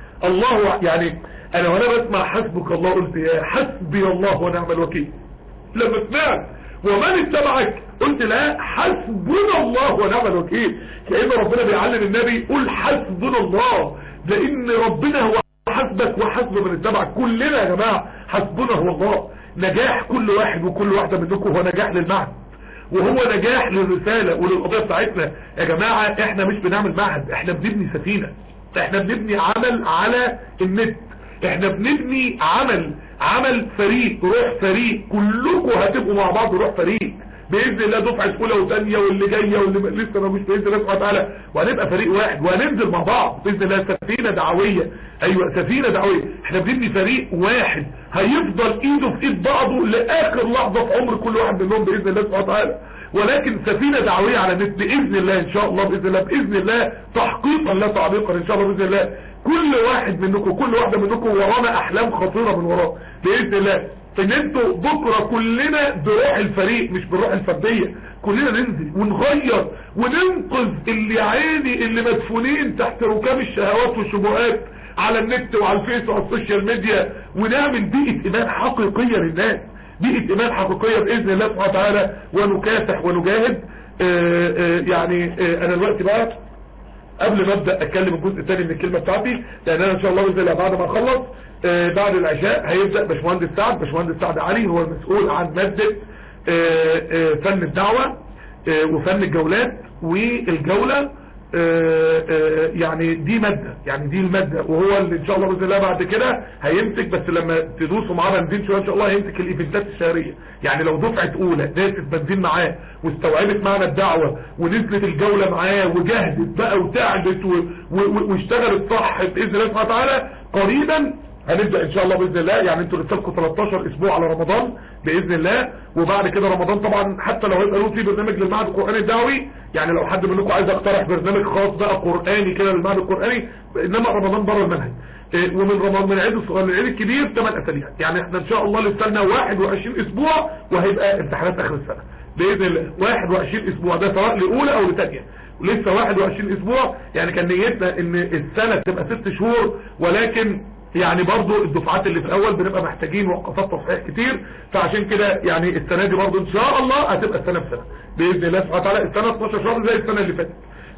الله يعني انا وانا بسمع حسبك الله قلت يا حسبي الله ونعم الوكيل لما سمعت ومن اتبعك قلت لا حسبنا الله ونعم الوكيل كأن ربنا بيعلم النبي قل حسبنا الله لان ربنا هو حسبك وحسب من اتبعك كلنا يا جماعة حسبنا هو الله نجاح كل واحد وكل واحدة منكم هو نجاح للمعهد وهو نجاح للرسالة وللقضية بتاعتنا يا جماعة احنا مش بنعمل معهد احنا بنبني سفينة احنا بنبني عمل على النت احنا بنبني عمل عمل فريق روح فريق كلكم هتبقوا مع بعض روح فريق باذن الله دفعه اولى وثانيه واللي جايه واللي لسه ما مش باذن الله سبحانه وتعالى وهنبقى فريق واحد وهننزل مع بعض باذن الله سفينه دعويه ايوه سفينه دعويه احنا بنبني فريق واحد هيفضل ايده في ايد بعضه لاخر لحظه في عمر كل واحد منهم باذن الله سبحانه وتعالى ولكن سفينة دعوية على النت بإذن الله إن شاء الله بإذن الله بإذن الله تحقيقا لا تعليقا إن شاء الله بإذن الله كل واحد منكم كل واحدة منكم ورانا أحلام خطيرة من وراه بإذن الله ان انتوا بكرة كلنا بروح الفريق مش بروح الفردية كلنا ننزل ونغير وننقذ اللي عيني اللي مدفونين تحت ركام الشهوات والشبهات على النت وعلى الفيس وعلى السوشيال ميديا ونعمل بيئة ايمان حقيقية للناس بيئة ايمان حقيقية باذن الله سبحانه وتعالى ونكافح ونجاهد آآ آآ يعني آآ انا الوقت بقى قبل ما ابدا اتكلم الجزء الثاني من الكلمه بتاعتي لان انا ان شاء الله باذن الله بعد ما اخلص بعد العشاء هيبدا باشمهندس سعد باشمهندس سعد علي هو المسؤول عن ماده فن الدعوه وفن الجولات والجوله يعني دي مادة يعني دي المادة وهو اللي ان شاء الله باذن الله بعد كده هيمسك بس لما تدوسوا معاه بنزين شويه ان شاء الله هيمسك الايفنتات الشهريه يعني لو دفعه اولى داست بنزين معاه واستوعبت معنا الدعوه ونزلت الجوله معاه وجهدت بقى وتعبت واشتغلت صح باذن الله سبحانه وتعالى قريبا هنبدأ ان شاء الله باذن الله يعني انتوا لسه لكم 13 اسبوع على رمضان باذن الله وبعد كده رمضان طبعا حتى لو هيبقى له في برنامج للمعهد القراني الدعوي يعني لو حد منكم عايز يقترح برنامج خاص بقى قراني كده للمعهد القراني انما رمضان بره المنهج إيه ومن رمضان من العيد الصغير للعيد الكبير 8 اسابيع يعني احنا ان شاء الله لسه لنا 21 اسبوع وهيبقى امتحانات اخر السنه باذن الله 21 اسبوع ده سواء لاولى او لثانيه ولسه 21 اسبوع يعني كان نيتنا ان السنه تبقى 6 شهور ولكن يعني برضو الدفعات اللي في الاول بنبقى محتاجين وقفات تصحيح كتير فعشان كده يعني السنة دي برضو ان شاء الله هتبقى السنة بسنة باذن الله سبحانه وتعالى السنة 12 شهر زي السنة اللي فاتت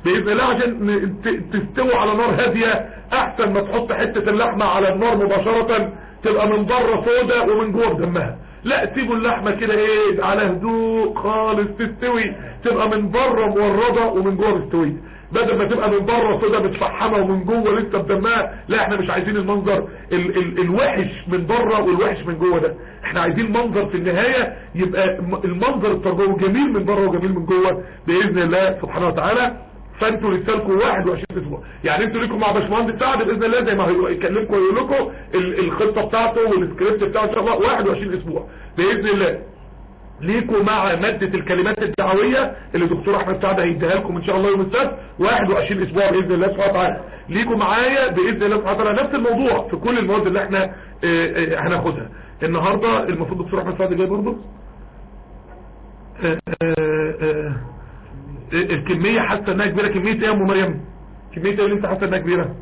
باذن الله عشان ن- ت- تستوي على نار هاديه احسن ما تحط حته اللحمه على النار مباشره تبقى من بره سودا ومن جوه بدمها لا سيبوا اللحمه كده ايه على هدوء خالص تستوي تبقى من بره مورده ومن جوه مستويه بدل ما تبقى من بره سودا متفحمه ومن جوه لسه بدمها لا احنا مش عايزين المنظر ال ال الوحش من بره والوحش من جوه ده احنا عايزين منظر في النهايه يبقى م- المنظر التربوي جميل من بره وجميل من جوه باذن الله سبحانه وتعالى فانتوا لسه لكم 21 اسبوع يعني انتوا ليكم مع باشمهندس سعد باذن الله زي ما هيكلمكم ويقول لكم ال- الخطه بتاعته والسكريبت بتاعه ان شاء الله 21 اسبوع باذن الله ليكم مع مادة الكلمات الدعوية اللي دكتور احمد سعد هيديها لكم ان شاء الله يوم السبت 21 اسبوع باذن الله سبحانه وتعالى ليكم معايا باذن الله سبحانه وتعالى نفس الموضوع في كل المواد اللي احنا اه، اه، هناخدها النهارده المفروض دكتور احمد سعد جاي برضه اه، اه، اه، الكمية حاسه انها كبيرة كمية ايه يا ام مريم كمية ايه اللي انت حاسه انها كبيرة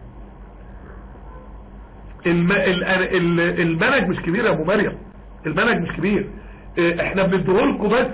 الم... ال... ال... المنهج مش كبير يا ابو مريم المنهج مش كبير اه، احنا بنديهولكم بس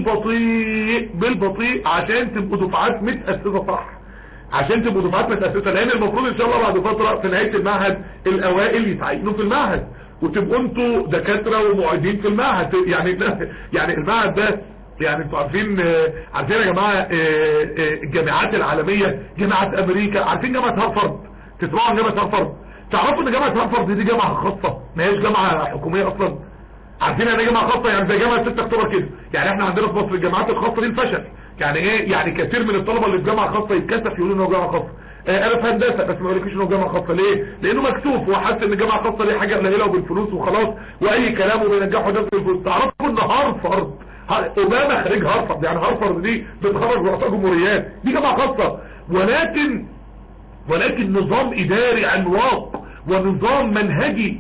بالبطيء بالبطيء عشان تبقوا دفعات متأسسة صح عشان تبقوا دفعات متأسسة لان المفروض ان شاء الله بعد فترة في نهاية المعهد الاوائل يتعينوا في المعهد وتبقوا انتوا دكاترة ومعيدين في المعهد يعني يعني المعهد ده يعني انتوا عارفين اه، عارفين يا جماعة اه، اه، الجامعات العالمية جامعة امريكا عارفين جامعة هارفارد تسمعوا عن جامعة هارفارد تعرفوا ان جامعة هارفارد دي جامعة خاصة ما هيش جامعة حكومية اصلا عارفين يعني ايه جامعة خاصة يعني زي جامعة 6 اكتوبر كده يعني احنا عندنا في مصر الجامعات الخاصة دي الفشل يعني ايه يعني كثير من الطلبة اللي في جامعة خاصة يتكسف يقولوا انه جامعة خاصة آه، انا في هندسة بس ما يقولكش انه جامعة خاصة ليه لانه مكسوف وحاسس ان الجامعة الخاصة دي حاجة قليلة وبالفلوس وخلاص واي كلام وبينجحوا ناس بالفلوس تعرفوا ان هارفارد ها- اوباما خريج هارفارد يعني هارفارد دي بتخرج رؤساء جمهوريات دي جامعة خاصة ولكن ولكن نظام اداري عملاق ونظام منهجي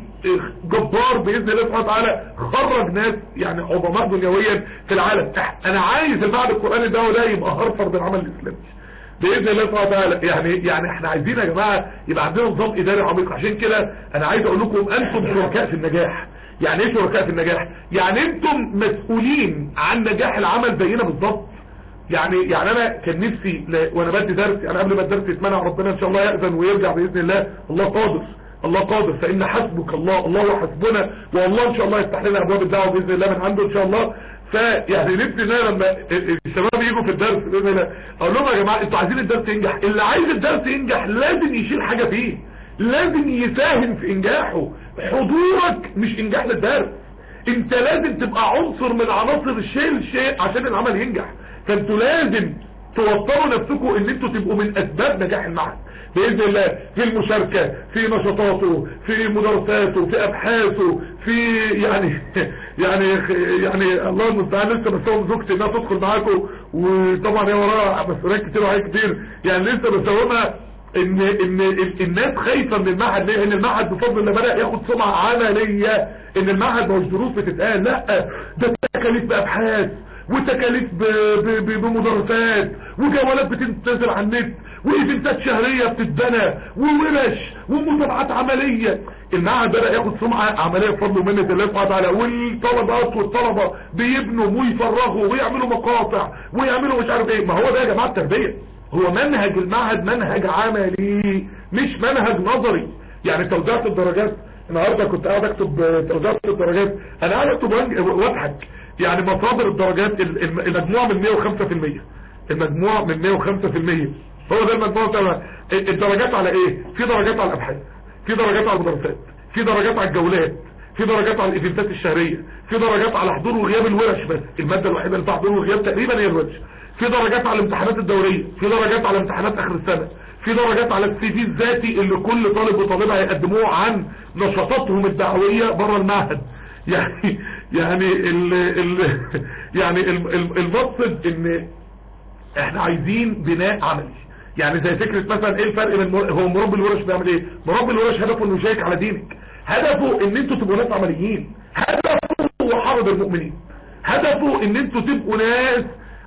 جبار باذن الله سبحانه وتعالى خرج ناس يعني عظماء دنيويا في العالم انا عايز المعهد القراني ده وده يبقى هارفرد العمل الاسلامي باذن الله سبحانه وتعالى يعني يعني احنا عايزين يا جماعه يبقى عندنا نظام اداري عميق عشان كده انا عايز اقول لكم انتم شركاء في النجاح يعني ايه شركاء في النجاح يعني انتم مسؤولين عن نجاح العمل زينا بالظبط يعني يعني انا كان نفسي ل... وانا بدي درس يعني قبل ما الدرس يتمنع ربنا ان شاء الله يأذن ويرجع باذن الله الله قادر الله قادر فان حسبك الله الله حسبنا والله ان شاء الله يفتح لنا ابواب الدعوه باذن الله من عنده ان شاء الله فيعني نفسي ان انا لما الشباب يجوا في الدرس باذن الله اقول لهم يا جماعه انتوا عايزين الدرس ينجح اللي عايز الدرس ينجح لازم يشيل حاجه فيه لازم يساهم في انجاحه حضورك مش انجاح للدرس انت لازم تبقى عنصر من عناصر شيل شيء عشان العمل ينجح فانتوا لازم توفروا نفسكم ان انتوا تبقوا من اسباب نجاح المعهد باذن الله في المشاركة في نشاطاته في مدرساته في ابحاثه في يعني يعني يعني الله المستعان لسه بسوم زوجتي انها تدخل معاكم وطبعا هي وراها مسؤوليات كتير وحاجات كتير يعني لسه بسومها ان ان ال- الناس خايفه من المعهد ليه ان المعهد بفضل الله بدا ياخد سمعه عمليه ان المعهد مش دروس بتتقال لا ده تكاليف بابحاث وتكاليف ب- ب- ب- بمدرسات وجولات بتنتظر على النت وايفنتات شهريه بتتبنى وورش ومتابعات عمليه المعهد بدا ياخد سمعه عمليه بفضل ومنه الله سبحانه وتعالى والطلبات والطلبه بيبنوا ويفرغوا ويعملوا مقاطع ويعملوا مش عارف ايه ما هو ده يا جماعه التربيه هو منهج المعهد منهج عملي مش منهج نظري يعني توزيعة الدرجات النهاردة كنت قاعد اكتب توزيعة الدرجات انا قاعد اكتب وأنج- واضحك يعني مصادر الدرجات ال- الم- المجموع من 105% المجموع من 105% هو ده المجموع بتاع الدرجات على ايه في درجات على الابحاث في درجات على المدرسات في درجات على الجولات في درجات على الايفنتات الشهريه في درجات على حضور وغياب الورش بس الماده الوحيده اللي فيها حضور وغياب تقريبا هي الورش في درجات على الامتحانات الدوريه في درجات على امتحانات اخر السنه في درجات على السي في الذاتي اللي كل طالب وطالبه هيقدموه عن نشاطاتهم الدعويه بره المعهد يعني يعني ال ال يعني ال- ال- المقصد ان احنا عايزين بناء عملي يعني زي فكرة مثلا ايه الفرق بين مر- هو مربي الورش بيعمل ايه مربي الورش هدفه انه يشارك على دينك هدفه ان انتوا تبقوا ناس عمليين هدفه هو حرض المؤمنين هدفه ان انتوا تبقوا ناس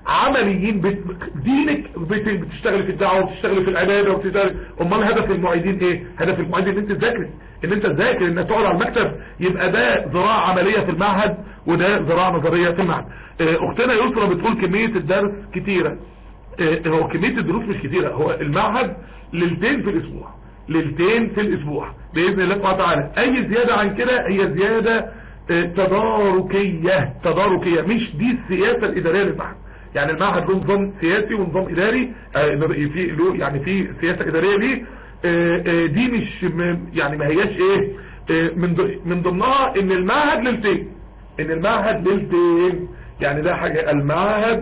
عمليين بت... دينك بت... بتشتغل في الدعوه وبتشتغل في العباده وبتشتغل امال هدف المعيدين ايه هدف المعيدين ان انت تذاكري ان انت تذاكر ان تقعد على المكتب يبقى ده زراعه عمليه في المعهد وده زراعه نظريه في المعهد آه، اختنا يسرا بتقول كميه الدرس كتيره آه، هو كمية الدروس مش كتيرة هو المعهد ليلتين في الاسبوع ليلتين في الاسبوع باذن الله سبحانه وتعالى اي زيادة عن كده هي زيادة آه، تداركية تداركية مش دي السياسة الادارية للمعهد يعني المعهد له نظام سياسي ونظام اداري آه، في له يعني في سياسة ادارية ليه آه، آه، دي مش م- يعني ما هياش ايه آه، من ض- من ضمنها ان المعهد ليلتين ان المعهد ليلتين يعني ده حاجة المعهد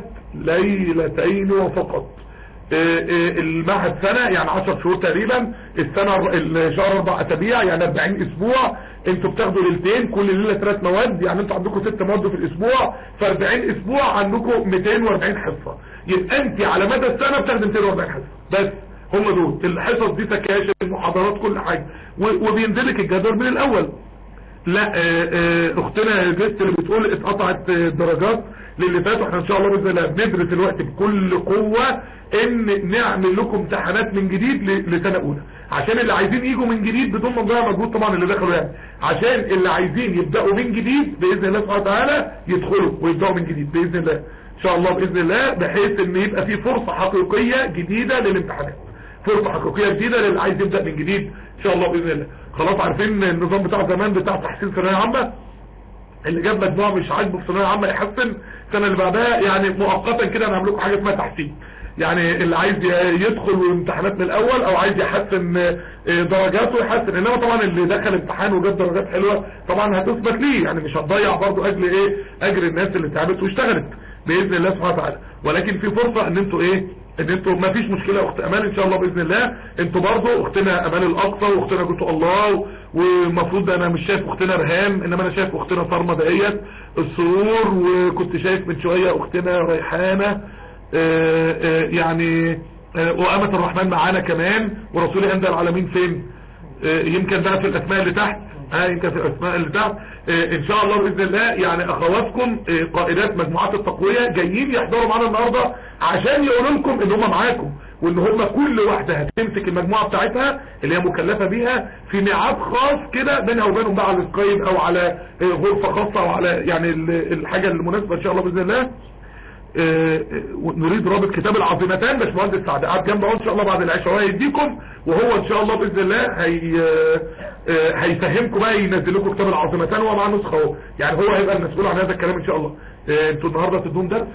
ليلتين وفقط آه، آه، المعهد سنة يعني 10 شهور تقريبا السنة الر- الشهر اربع اسابيع يعني 40 اسبوع انتوا بتاخدوا ليلتين كل ليلة ثلاث مواد يعني انتوا عندكم ست مواد في الاسبوع في 40 اسبوع عندكم 240 حصة يبقى انت على مدى السنة بتاخد 240 حصة بس هم دول الحصص دي سكاشن المحاضرات كل حاجة و- وبينزل لك الجدول من الاول لا آه، آه، اختنا جست اللي بتقول اتقطعت آه، درجات للي فاتوا احنا ان شاء الله باذن الله بندرس الوقت بكل قوه ان نعمل لكم امتحانات من جديد ل- لسنه اولى عشان اللي عايزين يجوا من جديد بدون ما نضيع مجهود طبعا اللي دخلوا يعني عشان اللي عايزين يبداوا من جديد باذن الله سبحانه وتعالى يدخلوا ويبداوا من جديد باذن الله ان شاء الله باذن الله بحيث ان يبقى في فرصه حقيقيه جديده للامتحانات فرصة حقيقية جديدة للي عايز يبدأ من جديد ان شاء الله بإذن الله خلاص عارفين النظام بتاع زمان بتاع تحسين ثانوية عامة اللي جاب مجموعة مش عاجبه في ثانوية عامة يحسن السنة اللي بعدها يعني مؤقتا كده هنعمل لكم حاجة اسمها تحسين يعني اللي عايز ي- يدخل امتحانات من الاول او عايز يحسن آه، درجاته يحسن انما طبعا اللي دخل امتحان وجاب درجات حلوة طبعا هتثبت ليه يعني مش هتضيع برضو اجر ايه اجر الناس اللي تعبت واشتغلت باذن الله سبحانه وتعالى ولكن في فرصة ان انتوا ايه ان انتوا ما فيش مشكلة يا اخت امان ان شاء الله باذن الله انتوا برضو اختنا امان الاقصى واختنا جوتو الله ومفروض انا مش شايف اختنا رهام انما انا شايف اختنا صرمة دقيت السرور وكنت شايف من شوية اختنا ريحانة آه، آه، يعني آه، وأمة الرحمن معانا كمان ورسول أندى العالمين فين آه، يمكن بقى في الأسماء اللي تحت اه يمكن في الأسماء اللي تحت آه، إن شاء الله بإذن الله يعني أخواتكم آه، قائدات مجموعات التقوية جايين يحضروا معانا النهاردة عشان يقولوا لكم إن هم معاكم وإن هم كل واحدة هتمسك المجموعة بتاعتها اللي هي مكلفة بيها في ميعاد خاص كده بينها وبينهم بقى على السكايب أو على آه، غرفة خاصة أو على يعني ال- الحاجة المناسبة إن شاء الله بإذن الله آه، نريد رابط كتاب العظيمتان باشمهندس سعد قاعد جنبه ان شاء الله بعد العشاء هو هيديكم وهو ان شاء الله باذن الله هي آه، هيفهمكم بقى ينزل لكم كتاب العظيمتان وهو معاه نسخه اهو يعني هو هيبقى المسؤول عن هذا الكلام ان شاء الله آه، انتوا النهارده تدوم درس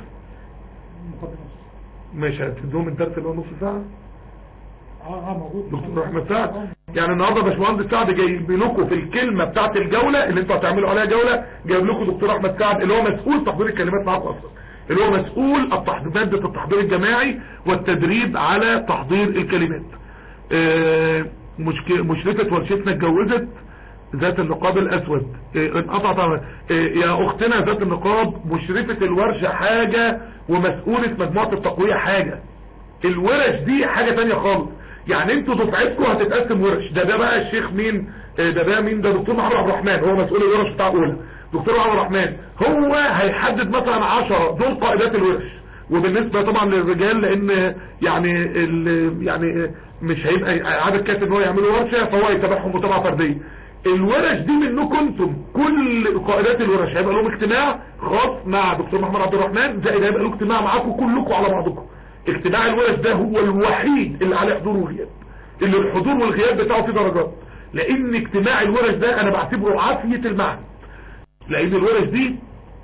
ماشي هتدوم الدرس اللي هو نص ساعه اه اه موجود دكتور احمد سعد يعني النهارده باشمهندس سعد جايب لكم في الكلمه بتاعه الجوله اللي انتوا هتعملوا عليها جوله جايب لكم دكتور احمد سعد اللي هو مسؤول تحضير الكلمات معاكم اصلا اللي هو مسؤول التحضير ماده التحضير الجماعي والتدريب على تحضير الكلمات آه، مشك- مشرفه ورشتنا اتجوزت ذات النقاب الاسود آه، انقطع طبعا آه، يا اختنا ذات النقاب مشرفه الورشه حاجه ومسؤوله مجموعه التقويه حاجه الورش دي حاجة تانية خالص يعني انتوا دفعتكم هتتقسم ورش ده ده بقى الشيخ مين آه، ده ده مين ده دكتور محمد عبد الرحمن هو مسؤول الورش بتاع اولى دكتور محمد عبد الرحمن هو هيحدد مثلا 10 دول قائدات الورش وبالنسبة طبعا للرجال لان يعني ال يعني مش هيبقى عدد كافي ان هو يعملوا ورشة فهو يتابعهم متابعة فردية الورش دي منكم انتم كل قائدات الورش هيبقى لهم اجتماع خاص مع دكتور محمد عبد الرحمن زائد هيبقى له اجتماع معاكم كلكم على بعضكم اجتماع الورش ده هو الوحيد اللي عليه حضور وغياب اللي الحضور والغياب بتاعه فيه درجات لان اجتماع الورش ده انا بعتبره عافية المعنى لان الورش دي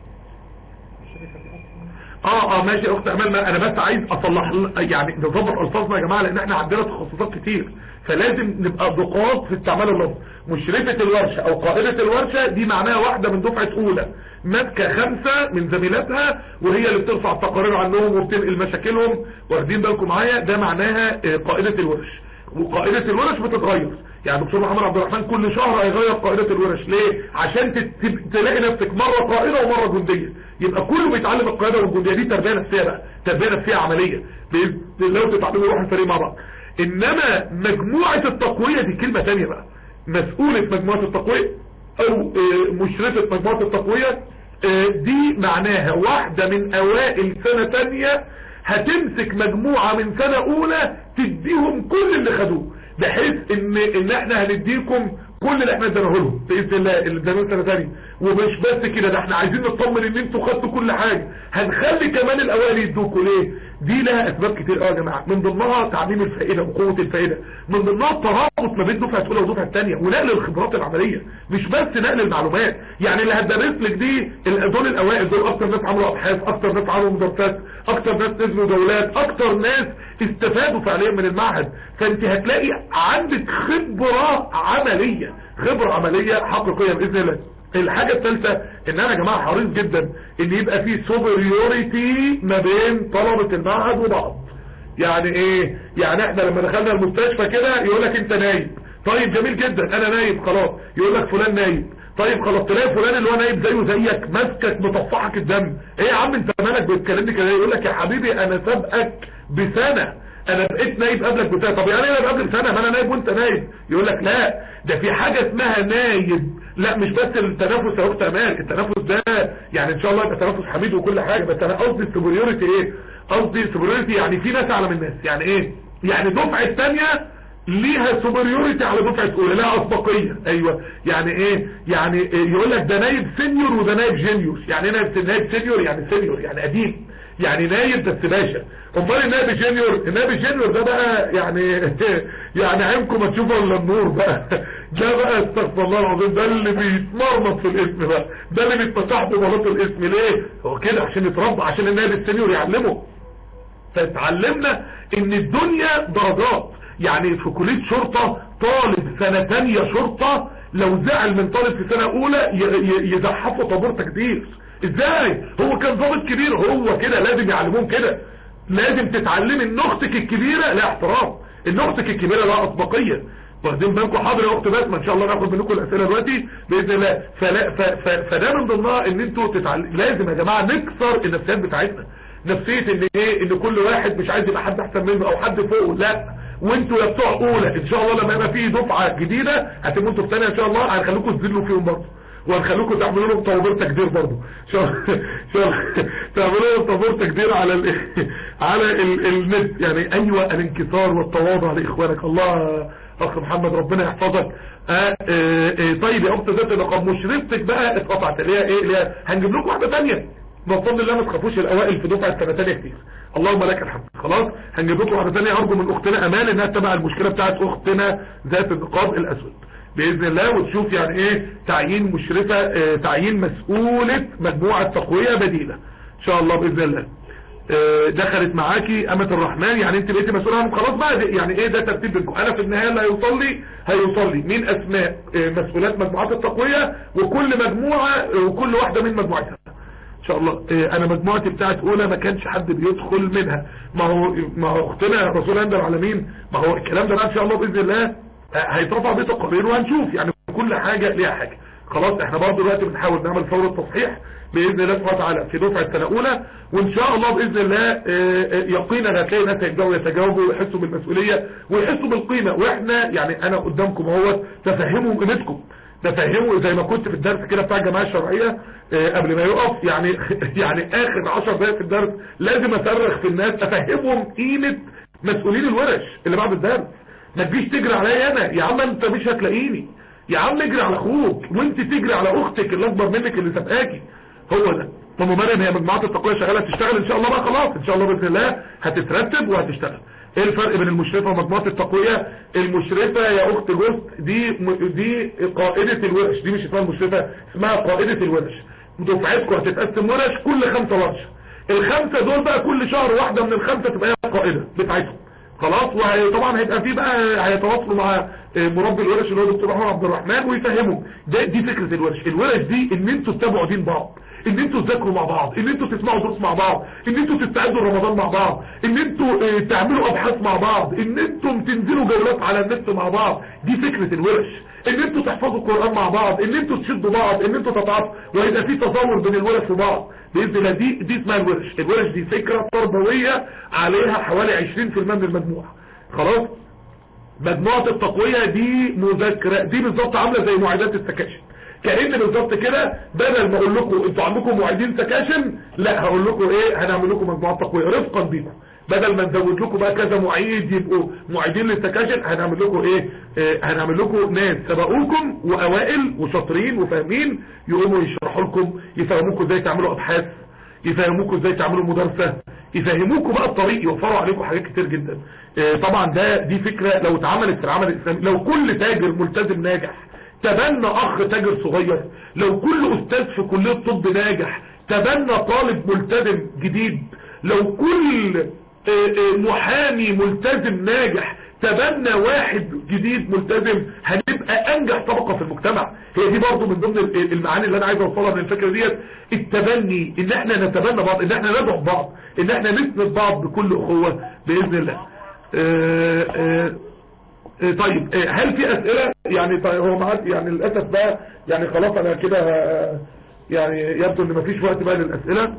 اه اه ماشي يا اخت امال ما انا بس عايز اصلح يعني نظبط الفاظنا يا جماعه لان احنا عندنا تخصصات كتير فلازم نبقى دقاق في استعمال اللفظ مشرفه الورشه او قائده الورشه دي معناها واحده من دفعه اولى ماسكه خمسه من زميلاتها وهي اللي بترفع التقارير عنهم وبتنقل مشاكلهم واخدين بالكم معايا ده معناها آه، قائده الورش وقائدة الورش بتتغير يعني دكتور محمد عبد الرحمن كل شهر هيغير قائدة الورش ليه عشان تت- تب- تلاقي نفسك مرة قائدة ومرة جندية يبقى كله بيتعلم القائدة والجندية دي تربية نفسية بقى تربية نفسية عملية بإذن الله تتعلموا روح الفريق مع بعض انما مجموعة التقوية دي كلمة تانية بقى مسؤولة مجموعة التقوية او آه، مشرفة مجموعة التقوية آه، دي معناها واحدة من اوائل سنة تانية هتمسك مجموعة من سنة اولى تديهم كل اللي خدوه بحيث ان ان احنا هنديكم كل اللي احنا اديناه لهم باذن الله اللي اديناه سنه ثانيه ومش بس كده ده احنا عايزين نطمن ان انتوا خدتوا كل حاجه هنخلي كمان الاوائل يدوكوا ليه دي لها اسباب كتير قوي يا جماعه من ضمنها تعميم الفائده وقوه الفائده من ضمنها الترابط ما بين دفعه اولى ودفعه ثانيه ونقل الخبرات العمليه مش بس نقل المعلومات يعني اللي هتدرس لك دي ال- دول الاوائل دول اكتر ناس عملوا ابحاث اكتر ناس عملوا مدرسات اكتر ناس نزلوا دولات اكتر ناس استفادوا فعليا من المعهد فانت هتلاقي عندك خبره عمليه خبره عمليه حقيقيه باذن الله الحاجة الثالثة ان انا يا جماعة حريص جدا ان يبقى في سوبريوريتي ما بين طلبة المعهد وبعض يعني ايه يعني احنا لما دخلنا المستشفى كده يقول لك انت نايب طيب جميل جدا انا نايب خلاص يقول لك فلان نايب طيب خلاص تلاقي فلان اللي هو نايب زيه زيك ماسكك مطفحك الدم ايه يا عم انت مالك بتكلمني كده يقول لك يا حبيبي انا سابقك بسنة انا بقيت نايب قبلك بسنة طب يعني انا قبل بسنة ما انا نايب وانت نايب يقول لك لا ده في حاجة اسمها نايب لا مش بس التنافس يا اخت امان التنافس ده يعني ان شاء الله يبقى تنافس حميد وكل حاجة بس انا قصدي السوبريوريتي ايه قصدي السوبريوريتي يعني في ناس اعلى من الناس يعني ايه يعني دفعة تانية ليها سوبريوريتي على دفعة اولى لها اسبقية ايوه يعني ايه يعني إيه يقول لك ده نايب سينيور وده نايب جينيور يعني ايه نايب نايب سينيور يعني سينيور يعني قديم يعني نايب بس باشا امال النائب الجينيور النائب الجينيور ده بقى يعني يعني عينكم ما تشوفوا الا النور بقى ده بقى استغفر الله العظيم ده اللي بيتمرمط في الاسم بقى ده اللي بيتفتح ببلاط الاسم ليه هو كده عشان يتربى عشان النائب السينيور يعلمه فتعلمنا ان الدنيا درجات يعني في كلية شرطة طالب سنة تانية شرطة لو زعل من طالب في سنة اولى ي- ي- يزحفه طابور تكدير ازاي هو كان ضابط كبير هو كده لازم يعلمون كده لازم تتعلمي ان اختك الكبيرة لا احترام ان اختك الكبيرة لا اسبقية واخدين بالكم حاضر يا اخت بسمه ان شاء الله ناخد منكم الاسئله دلوقتي باذن الله فلا ف ف فده من ضمنها ان انتوا تتعلم لازم يا جماعه نكسر النفسيات بتاعتنا نفسيه ان ايه ان كل واحد مش عايز يبقى حد احسن منه او حد فوقه لا وانتوا يا بتوع اولى ان شاء الله لما يبقى في دفعه جديده هتبقوا انتوا في ثانيه ان شاء الله هنخليكم تذلوا فيهم برضه وهنخليكم تعملوا لهم طابور تقدير برضه ان شاء الله إن شاء الله تعملوا لهم طابور تقدير على ال على ال النت يعني ايوه الانكسار والتواضع لاخوانك الله اخ محمد ربنا يحفظك آه آه آه طيب يا اخت ذات اللقب مشرفتك بقى اتقطعت اللي هي ايه اللي هي هنجيب لكم واحده ثانيه بفضل الله ما تخافوش الاوائل في دفعه سنه ثانيه كتير اللهم لك الحمد خلاص هنجيب لكم واحده ثانيه ارجو من اختنا امان انها تتابع المشكله بتاعت اختنا ذات النقاب الاسود باذن الله وتشوف يعني ايه تعيين مشرفه اه تعيين مسؤوله مجموعه تقويه بديله ان شاء الله باذن الله اه دخلت معاكي امة الرحمن يعني انت بقيتي مسؤولة عنهم خلاص بقى دي- يعني ايه ده ترتيب بينكم انا في النهاية اللي هيوصل لي هيوصل لي مين اسماء اه مسؤولات مجموعات التقوية وكل مجموعة اه وكل واحدة من مجموعتها ان شاء الله اه انا مجموعتي بتاعت اولى ما كانش حد بيدخل منها ما هو ما هو اختنا رسول عند العالمين ما هو الكلام ده بقى ان شاء الله باذن الله اه هيترفع بيه تقارير وهنشوف يعني كل حاجة ليها حاجة خلاص احنا برضه دلوقتي بنحاول نعمل ثورة تصحيح باذن الله سبحانه وتعالى في دفعه سنه اولى وان شاء الله باذن الله اه، اه، يقينا هتلاقي ناس هيبداوا يتجاوبوا ويحسوا بالمسؤوليه ويحسوا بالقيمه واحنا يعني انا قدامكم اهوت تفهموا قيمتكم تفهموا زي ما كنت في الدرس كده بتاع الجماعه الشرعيه اه، قبل ما يقف يعني يعني اخر 10 دقائق في الدرس لازم اصرخ في الناس افهمهم قيمه مسؤولين الورش اللي بعد الدرس ما تجيش تجري عليا انا يا عم انت مش هتلاقيني يا عم اجري على اخوك وانت تجري على اختك اللي اكبر منك اللي سابقاكي هو ده ام مريم هي مجموعات التقويه شغاله تشتغل ان شاء الله بقى خلاص ان شاء الله باذن الله هتترتب وهتشتغل ايه الفرق بين المشرفه ومجموعه التقويه المشرفه يا اخت جوست دي م- دي قائده الورش دي مش اسمها المشرفه اسمها قائده الورش دفعتكم هتتقسم ورش كل خمسه ورش الخمسه دول بقى كل شهر واحده من الخمسه تبقى هي القائده بتاعتهم خلاص وطبعا هيبقى في بقى هيتواصلوا مع آه، مربي الورش اللي هو دكتور محمد عبد الرحمن ويفهموا ده دي فكره الورش الورش دي ان انتوا تتابعوا دين بعض ان انتوا تذاكروا مع بعض ان انتوا تسمعوا دروس مع بعض ان انتوا تستعدوا لرمضان مع بعض ان انتوا آه، تعملوا ابحاث مع بعض ان انتم تنزلوا جولات على النت مع بعض دي فكره الورش ان انتوا تحفظوا القران مع بعض ان انتوا تشدوا بعض ان انتوا تتعاطفوا ويبقى في تطور بين الورش وبعض باذن الله دي دي اسمها الورش الورش دي فكره تربويه عليها حوالي 20% من المجموعه خلاص مجموعة التقوية دي مذاكرة دي بالظبط عاملة زي معيدات السكاشن كأن بالظبط كده بدل ما اقول لكم انتوا عندكم معيدين سكاشن لا هقول لكم ايه هنعمل لكم مجموعة تقوية رفقا بيكم بدل ما نزود لكم بقى كذا معيد يبقوا معيدين للسكاشن هنعمل لكم ايه آه هنعمل لكم ناس سبقوكم واوائل وشاطرين وفاهمين يقوموا يشرحوا لكم يفهموكم ازاي تعملوا ابحاث يفهموكم ازاي تعملوا مدرسة يفهموكم بقى الطريق يوفروا عليكم حاجات كتير جدا آه طبعا ده دي فكرة لو اتعملت في العمل الاسلامي لو كل تاجر ملتزم ناجح تبنى اخ تاجر صغير لو كل استاذ في كلية طب ناجح تبنى طالب ملتزم جديد لو كل محامي ملتزم ناجح تبنى واحد جديد ملتزم هنبقى انجح طبقة في المجتمع هي دي برضو من ضمن المعاني اللي انا عايز اوصلها من الفكرة ديت التبني ان احنا نتبنى بعض ان احنا ندعو بعض ان احنا نسند بعض بكل اخوة باذن الله اه اه اه طيب هل في اسئلة يعني طيب هو معاد يعني للاسف بقى يعني خلاص انا كده يعني يبدو ان مفيش وقت بقى للاسئلة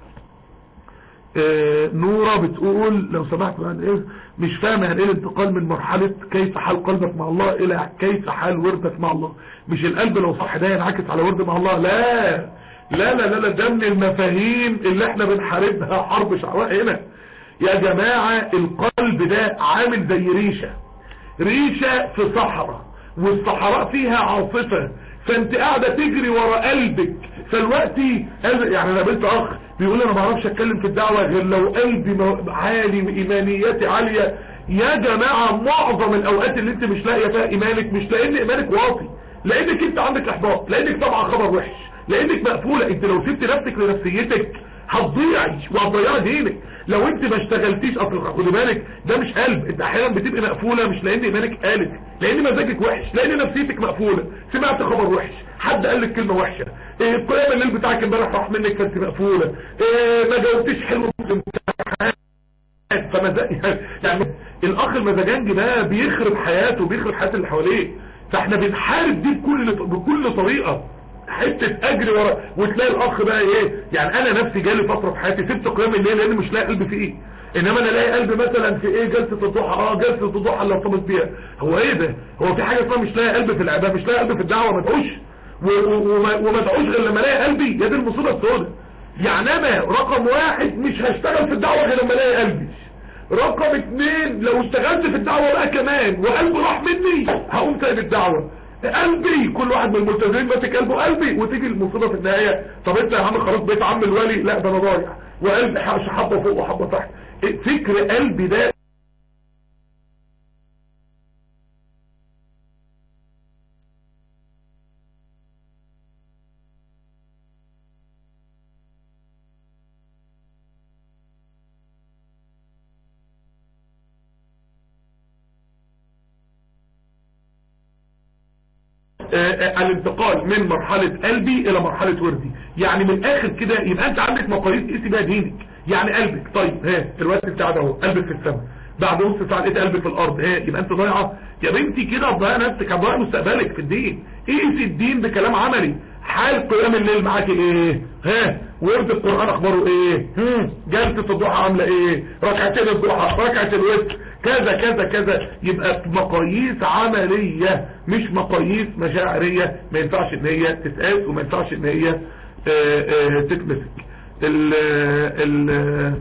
نورة بتقول لو سمحت بقى ايه مش فاهم يعني ايه الانتقال من مرحلة كيف حال قلبك مع الله الى كيف حال وردك مع الله مش القلب لو صح ده ينعكس على ورد مع الله لا لا لا لا, لا ده من المفاهيم اللي احنا بنحاربها حرب شعواء هنا يا جماعة القلب ده عامل زي ريشة ريشة في صحراء والصحراء فيها عاصفة فانت قاعدة تجري ورا قلبك فالوقتي يعني انا قابلت اخ بيقول انا ما اعرفش اتكلم في الدعوة غير لو قلبي عالي وايمانياتي عالية يا جماعة معظم الاوقات اللي انت مش لاقيه فيها ايمانك مش لان ايمانك واطي لانك انت عندك احباط لانك طبعا خبر وحش لانك مقفولة انت لو سبت نفسك لنفسيتك هتضيعي وهتضيعي دينك لو انت ما اشتغلتيش اصل خدي بالك ده مش قلب انت احيانا بتبقى مقفولة مش لان ايمانك قالت لان مزاجك وحش لان نفسيتك مقفولة سمعت خبر وحش حد قال لك كلمة وحشة ايه قيام الليل بتاعك امبارح راح منك فانت مقفولة ايه ما جاوبتيش حلو في الامتحان فمزاج يعني الاخ المزاجنجي ده بيخرب حياته بيخرب حياة اللي حواليه فاحنا بنحارب دي بكل بكل طريقة حتة اجري ورا وتلاقي الاخ بقى ايه يعني انا نفسي جالي فترة في حياتي سبت قيام الليل لان مش لاقي قلبي في ايه انما انا الاقي قلبي مثلا في ايه جلسة الضحى اه جلسة الضحى اللي ارتبط بيها هو ايه ده هو في حاجة اسمها مش لاقي قلبي في العبادة مش لاقي قلبي في الدعوة ما ادعوش وما ادعوش غير لما الاقي قلبي يا دي المصيبة السوداء يعني انا رقم واحد مش هشتغل في الدعوة غير لما الاقي قلبي رقم اتنين لو اشتغلت في الدعوة بقى كمان وقلبي راح مني هقوم سايب الدعوة قلبي كل واحد من الملتزمين ماسك قلبه قلبي وتيجي المصيبه في النهايه طب انت يا عم خلاص بقيت عم الولي لا ده انا ضايع وقلبي حبه فوق وحبه تحت فكر قلبي ده الانتقال من مرحلة قلبي الى مرحلة وردي يعني من الاخر كده يبقى انت عندك مقاييس قيسي بقى دينك يعني قلبك طيب ها الوقت بتاع ده اهو قلبك في السماء بعد نص ساعه لقيت قلبك في الارض ها يبقى انت ضايعه يا بنتي كده هتضيع نفسك هتضيع مستقبلك في الدين قيسي الدين بكلام عملي حال قيام الليل معاك ايه ها ورد القرآن اخباره ايه هم جلسة الضحى عاملة ايه ركعتين الضحى ركعة الوتر كذا كذا كذا يبقى مقاييس عملية مش مقاييس مشاعرية ما ينفعش ان هي تتقاس وما ينفعش ان هي اه اه تتمسك ال ال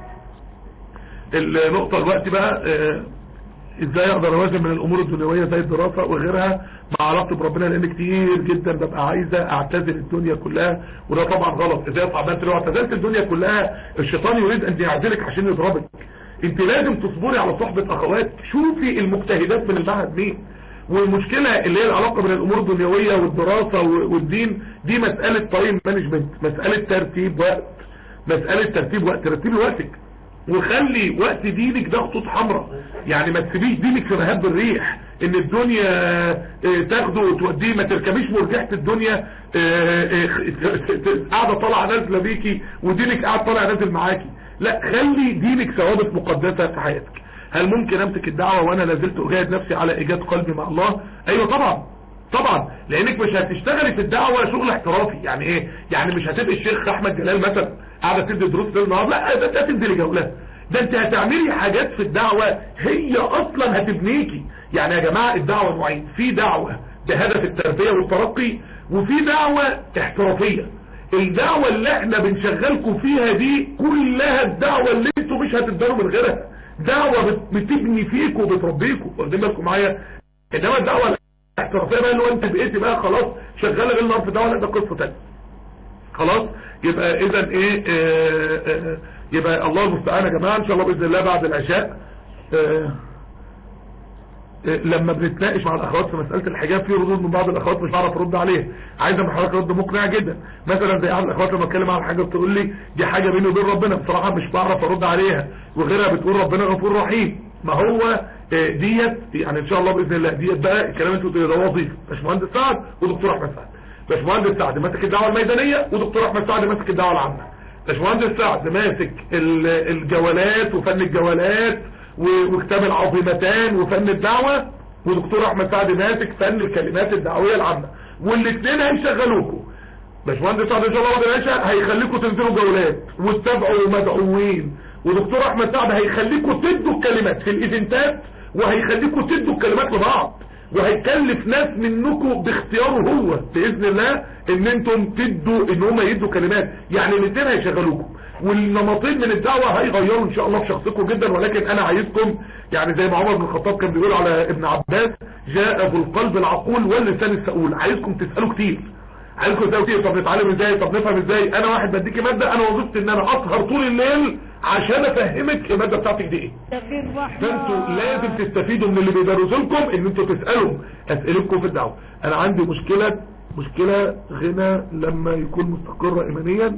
النقطة الوقت بقى اه ازاي اقدر اوازن من الامور الدنيوية زي الدراسة وغيرها مع علاقتي بربنا لان كتير جدا ببقى عايزة اعتزل الدنيا كلها وده طبعا غلط ازاي اطلع انت لو اعتزلت الدنيا كلها الشيطان يريد ان يعزلك عشان يضربك انت لازم تصبري على صحبة اخوات شوفي المجتهدات من المعهد مين والمشكلة اللي هي العلاقة بين الامور الدنيوية والدراسة والدين دي مسألة طريق مانجمنت مسألة ترتيب وقت مسألة ترتيب وقت ترتيب وقتك وخلي وقت دينك ده خطوط حمراء يعني ما تسيبيش دينك في مهب الريح ان الدنيا تاخده وتوديه ما تركبيش مرجحة الدنيا قاعدة طالعة نازلة بيكي ودينك قاعد طالع نازل معاكي لا خلي دينك ثوابت مقدسة في حياتك هل ممكن امسك الدعوة وانا لازلت اجاهد نفسي على ايجاد قلبي مع الله ايوه طبعا طبعا لانك مش هتشتغلي في الدعوة شغل احترافي يعني ايه يعني مش هتبقى الشيخ احمد جلال مثلا قاعدة تدي دروس ليل نهار لا ده انت هتنزلي جولة ده انت هتعملي حاجات في الدعوة هي اصلا هتبنيكي يعني يا جماعة الدعوة نوعين في دعوة بهدف التربية والترقي وفي دعوة احترافية الدعوة اللي احنا بنشغلكم فيها دي كلها الدعوة اللي انتوا مش هتقدروا من غيرها دعوة بت- بتبني فيكم وبتربيكم واخدين بالكم معايا انما الدعوة الاحترافية بقى اللي هو انت بقيتي بقى خلاص شغالة غير نهار في الدعوة لا ده قصة تانية خلاص يبقى اذا ايه آه آه يبقى الله المستعان يا جماعة ان شاء الله باذن الله بعد العشاء آه لما بنتناقش مع الاخوات في مسألة الحجاب في ردود من بعض الاخوات مش بعرف ارد عليها عايزه من حضرتك رد مقنع جدا مثلا زي احد الاخوات لما اتكلم عن حاجه بتقول لي دي حاجه بيني وبين ربنا بصراحه مش بعرف ارد عليها وغيرها بتقول ربنا غفور رحيم ما هو آه، ديت يعني ان شاء الله باذن الله ديت بقى الكلام اللي انتوا بتقولوا ده وظيفه باشمهندس سعد ودكتور احمد سعد باشمهندس سعد ماسك الدعوه الميدانيه ودكتور احمد سعد ماسك الدعوه العامه باشمهندس سعد ماسك ال- الجولات وفن الجولات و- وكتاب العظيمتان وفن الدعوه ودكتور احمد سعد ماسك فن الكلمات الدعويه العامه والاثنين هيشغلوكم باشمهندس سعد ان شاء الله بعد العشاء هيخليكم تنزلوا جولات وتتابعوا مدعوين ودكتور احمد سعد هيخليكم تدوا الكلمات في الايفنتات وهيخليكم تدوا الكلمات لبعض وهيكلف ناس منكم باختياره هو باذن الله ان انتم تدوا ان هم يدوا كلمات يعني الاثنين هيشغلوكم والنمطين من الدعوة هيغيروا ان شاء الله في شخصكم جدا ولكن انا عايزكم يعني زي ما عمر بن الخطاب كان بيقول على ابن عباس جاء ذو القلب العقول واللسان السؤول عايزكم تسألوا كتير عايزكم تسألوا كتير طب نتعلم ازاي طب نفهم ازاي انا واحد بديكي مادة انا وظيفتي ان انا اسهر طول الليل عشان افهمك المادة بتاعتك دي ايه فانتوا لازم تستفيدوا من اللي بيدرسوا لكم ان انتوا تسألوا اسئلتكم في الدعوة انا عندي مشكلة مشكلة غنى لما يكون مستقر ايمانيا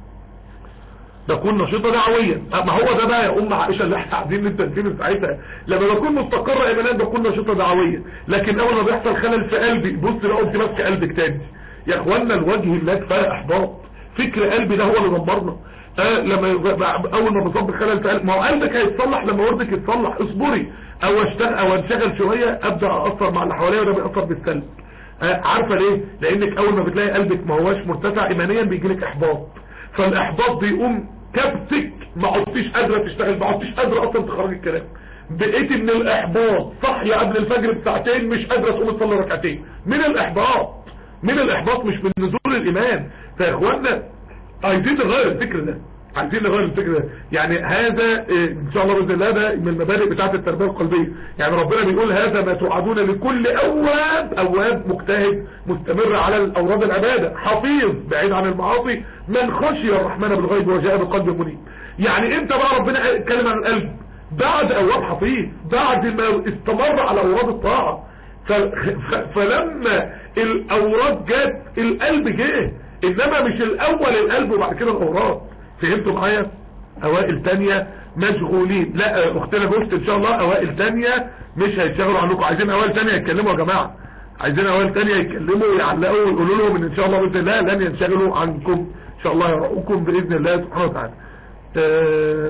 بكون نشيطة دعويا ما هو ده بقى يا ام عائشة اللي احنا قاعدين للتنفيذ ساعتها لما بكون مستقرة ايمانيا بكون نشيطة دعويا لكن اول ما بيحصل خلل في قلبي بص بقى انت ماسكه قلبك تاني يا اخوانا الوجه الله كفايه احباط فكر قلبي ده هو اللي دمرنا آه لما يبقى- اول ما بصاب خلل في قلب ما هو قلبك هيتصلح لما وردك يتصلح اصبري او اشتغل او انشغل شويه ابدا اثر مع اللي حواليا وده بيأثر بالسلب آه عارفه ليه لانك اول ما بتلاقي قلبك ما هوش مرتفع ايمانيا بيجي لك احباط فالاحباط بيقوم كبتك ما عدتيش قادره تشتغل ما عدتيش قادره اصلا تخرج الكلام بقيتي من الاحباط صاحيه قبل الفجر بساعتين مش قادره تقوم تصلي ركعتين من الاحباط من الاحباط مش من نزول الايمان فيا اخوانا عايزين نغير الفكر ده عايزين نغير الفكر ده يعني هذا إيه، ان شاء الله باذن الله ده من المبادئ بتاعه التربيه القلبيه يعني ربنا بيقول هذا ما توعدون لكل اواب اواب مجتهد مستمر على الاوراد العباده حفيظ بعيد عن المعاصي من خشي الرحمن بالغيب وجاء بقلب منيب يعني امتى بقى ربنا اتكلم عن القلب بعد اواب حفيظ بعد ما استمر على اوراد الطاعه ف... ف... فلما الاوراد جت القلب جه انما مش الاول القلب وبعد كده الاوراد فهمتوا معايا اوائل تانية مشغولين لا اختنا جوست ان شاء الله اوائل تانية مش هيتشغلوا عنكم عايزين اوائل تانية يتكلموا يا جماعة عايزين اوائل تانية يتكلموا ويعلقوا ويقولوا لهم ان ان شاء الله باذن الله لن ينشغلوا عنكم ان شاء الله يرؤوكم باذن الله سبحانه وتعالى آه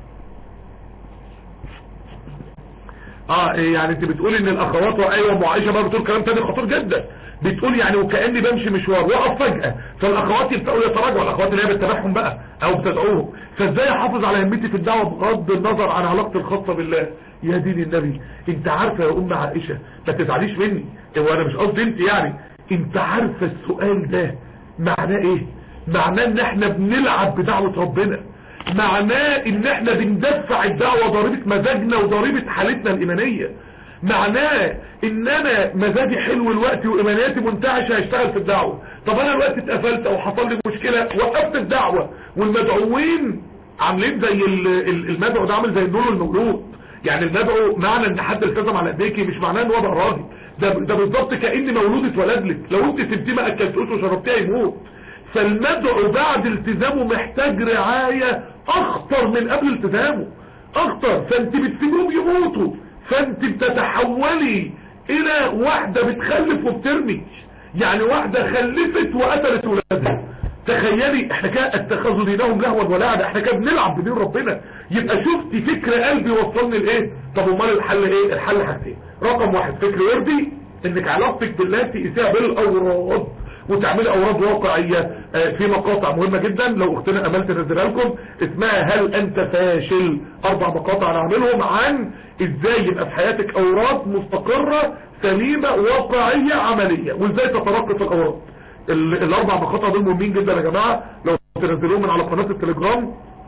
اه إيه يعني انت بتقول ان الاخوات وايوه ام عائشه بقى بتقول كلام تاني خطير جدا بتقول يعني وكاني بمشي مشوار واقف فجاه فالاخوات يبداوا يتراجعوا الاخوات اللي هي بتتابعهم بقى او بتدعوهم فازاي احافظ على همتي في الدعوه بغض النظر عن علاقتي الخاصه بالله يا دين النبي انت عارفه يا ام عائشه ما تزعليش مني هو انا مش قصدي انت يعني انت عارفه السؤال ده معناه ايه معناه ان احنا بنلعب بدعوه ربنا معناه ان احنا بندفع الدعوة ضريبة مزاجنا وضريبة حالتنا الايمانية معناه ان انا مزاجي حلو الوقت وايمانياتي منتعشة هشتغل في الدعوة طب انا الوقت اتقفلت او حصل لي مشكلة وقفت الدعوة والمدعوين عاملين زي ال- ال- المدعو ده عامل زي النور المولود يعني المدعو معنى ان حد التزم على ايديكي مش معناه ان هو بقى راجل ده ده بالظبط كأن مولود اتولد لك لو انت سبتيه ما اكلتوش وشربتيه يموت فالمدعو بعد التزامه محتاج رعاية اخطر من قبل التزامه اخطر فانت بتسيبهم يموتوا فانت بتتحولي الى واحدة بتخلف وبترمي يعني واحدة خلفت وقتلت ولادها تخيلي احنا كده اتخذوا دينهم لهوا ولعبا احنا كده بنلعب بدين ربنا يبقى شفتي فكر قلبي وصلني لايه طب امال الحل ايه الحل حاجتين رقم واحد فكر وردي انك علاقتك بالله تقيسيها بالاوراد وتعملي اوراد واقعية آه، في مقاطع مهمة جدا لو اختنا امال تنزلها لكم اسمها هل انت فاشل اربع مقاطع نعملهم عن ازاي يبقى في حياتك اوراد مستقرة سليمة واقعية عملية وازاي تترقى في الاوراد ال- الاربع مقاطع دول مهمين جدا يا جماعة لو تنزلوهم من على قناة التليجرام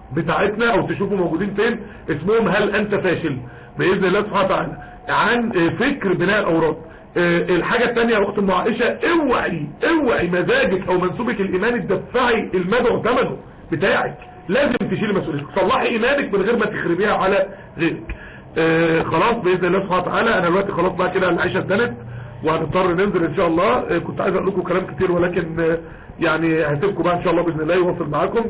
بتاعتنا او تشوفوا موجودين فين اسمهم هل انت فاشل باذن الله سبحانه وتعالى عن آه، فكر بناء الاوراد آه، الحاجة الثانية يا اخت ام عائشة اوعي اوعي مزاجك او منسوبك الايمان تدفعي المدعو ثمنه بتاعك لازم تشيل مسؤوليتك صلحي ايمانك من غير ما تخربيها على غيرك آه خلاص باذن الله سبحانه وتعالى انا دلوقتي خلاص بقى كده العيشه اتدنت وهنضطر ننزل ان شاء الله آه كنت عايز اقول لكم كلام كتير ولكن آه يعني هسيبكم بقى ان شاء الله باذن الله يواصل معاكم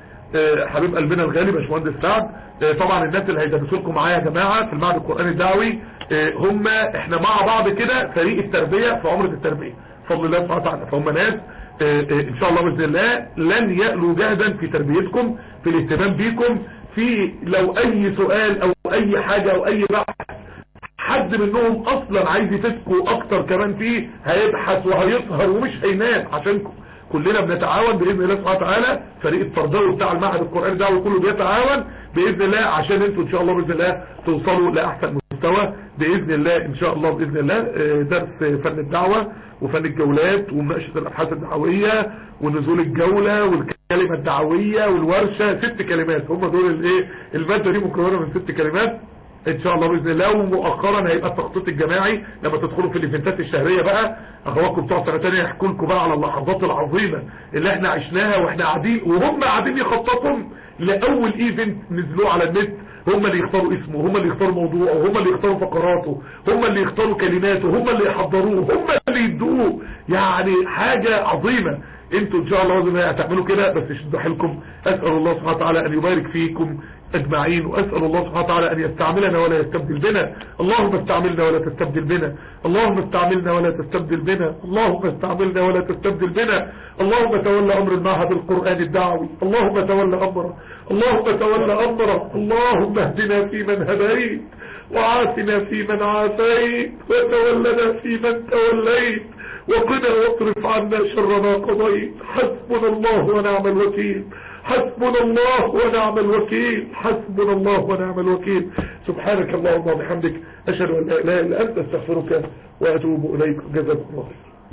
آه، حبيب قلبنا الغالي باشمهندس سعد آه، طبعا الناس اللي هيدرسوا لكم معايا يا جماعه في المعهد القراني الدعوي آه، هم احنا مع بعض كده فريق التربيه في عمره التربيه بفضل الله سبحانه وتعالى فهم ناس آه، آه، ان شاء الله باذن الله لن يألوا جهدا في تربيتكم في الاهتمام بيكم في لو اي سؤال او اي حاجه او اي بحث حد منهم اصلا عايز يفيدكم اكتر كمان فيه هيبحث وهيسهر ومش هينام عشانكم كلنا بنتعاون باذن الله سبحانه وتعالى فريق التربوي بتاع المعهد القراني ده كله بيتعاون باذن الله عشان انتوا ان شاء الله باذن الله توصلوا لاحسن مستوى باذن الله ان شاء الله باذن الله آه، درس فن الدعوه وفن الجولات ومناقشه الابحاث الدعويه ونزول الجوله والكلمه الدعويه والورشه ست كلمات هم دول الايه الماده دي مكونه من ست كلمات ان شاء الله باذن الله ومؤخرا هيبقى التخطيط الجماعي لما تدخلوا في الايفنتات الشهريه بقى اخواتكم بتوع سنه ثانيه يحكوا لكم بقى على اللحظات العظيمه اللي احنا عشناها واحنا قاعدين وهم قاعدين يخططوا لاول ايفنت نزلوه على النت هم اللي يختاروا اسمه هم اللي يختاروا موضوعه هم اللي يختاروا فقراته هم اللي يختاروا كلماته هم اللي يحضروه هم اللي يدوه يعني حاجه عظيمه انتوا ان شاء الله باذن الله هتعملوا كده بس شدوا حيلكم اسال الله سبحانه وتعالى ان يبارك فيكم اجمعين واسال الله سبحانه وتعالى ان يستعملنا ولا يستبدل بنا اللهم استعملنا ولا تستبدل بنا اللهم استعملنا ولا تستبدل بنا اللهم استعملنا ولا تستبدل بنا اللهم تولى امر المعهد القراني الدعوي اللهم تولى امره اللهم تولى امره اللهم اهدنا فيمن هديت وعافنا فيمن عافيت وتولنا فيمن توليت وقنا واصرف عنا شر ما قضيت حسبنا الله ونعم الوكيل حسبنا الله ونعم الوكيل حسبنا الله ونعم الوكيل سبحانك اللهم وبحمدك أشهد أن لا إله إلا أنت استغفرك وأتوب إليك جزاكم الله خير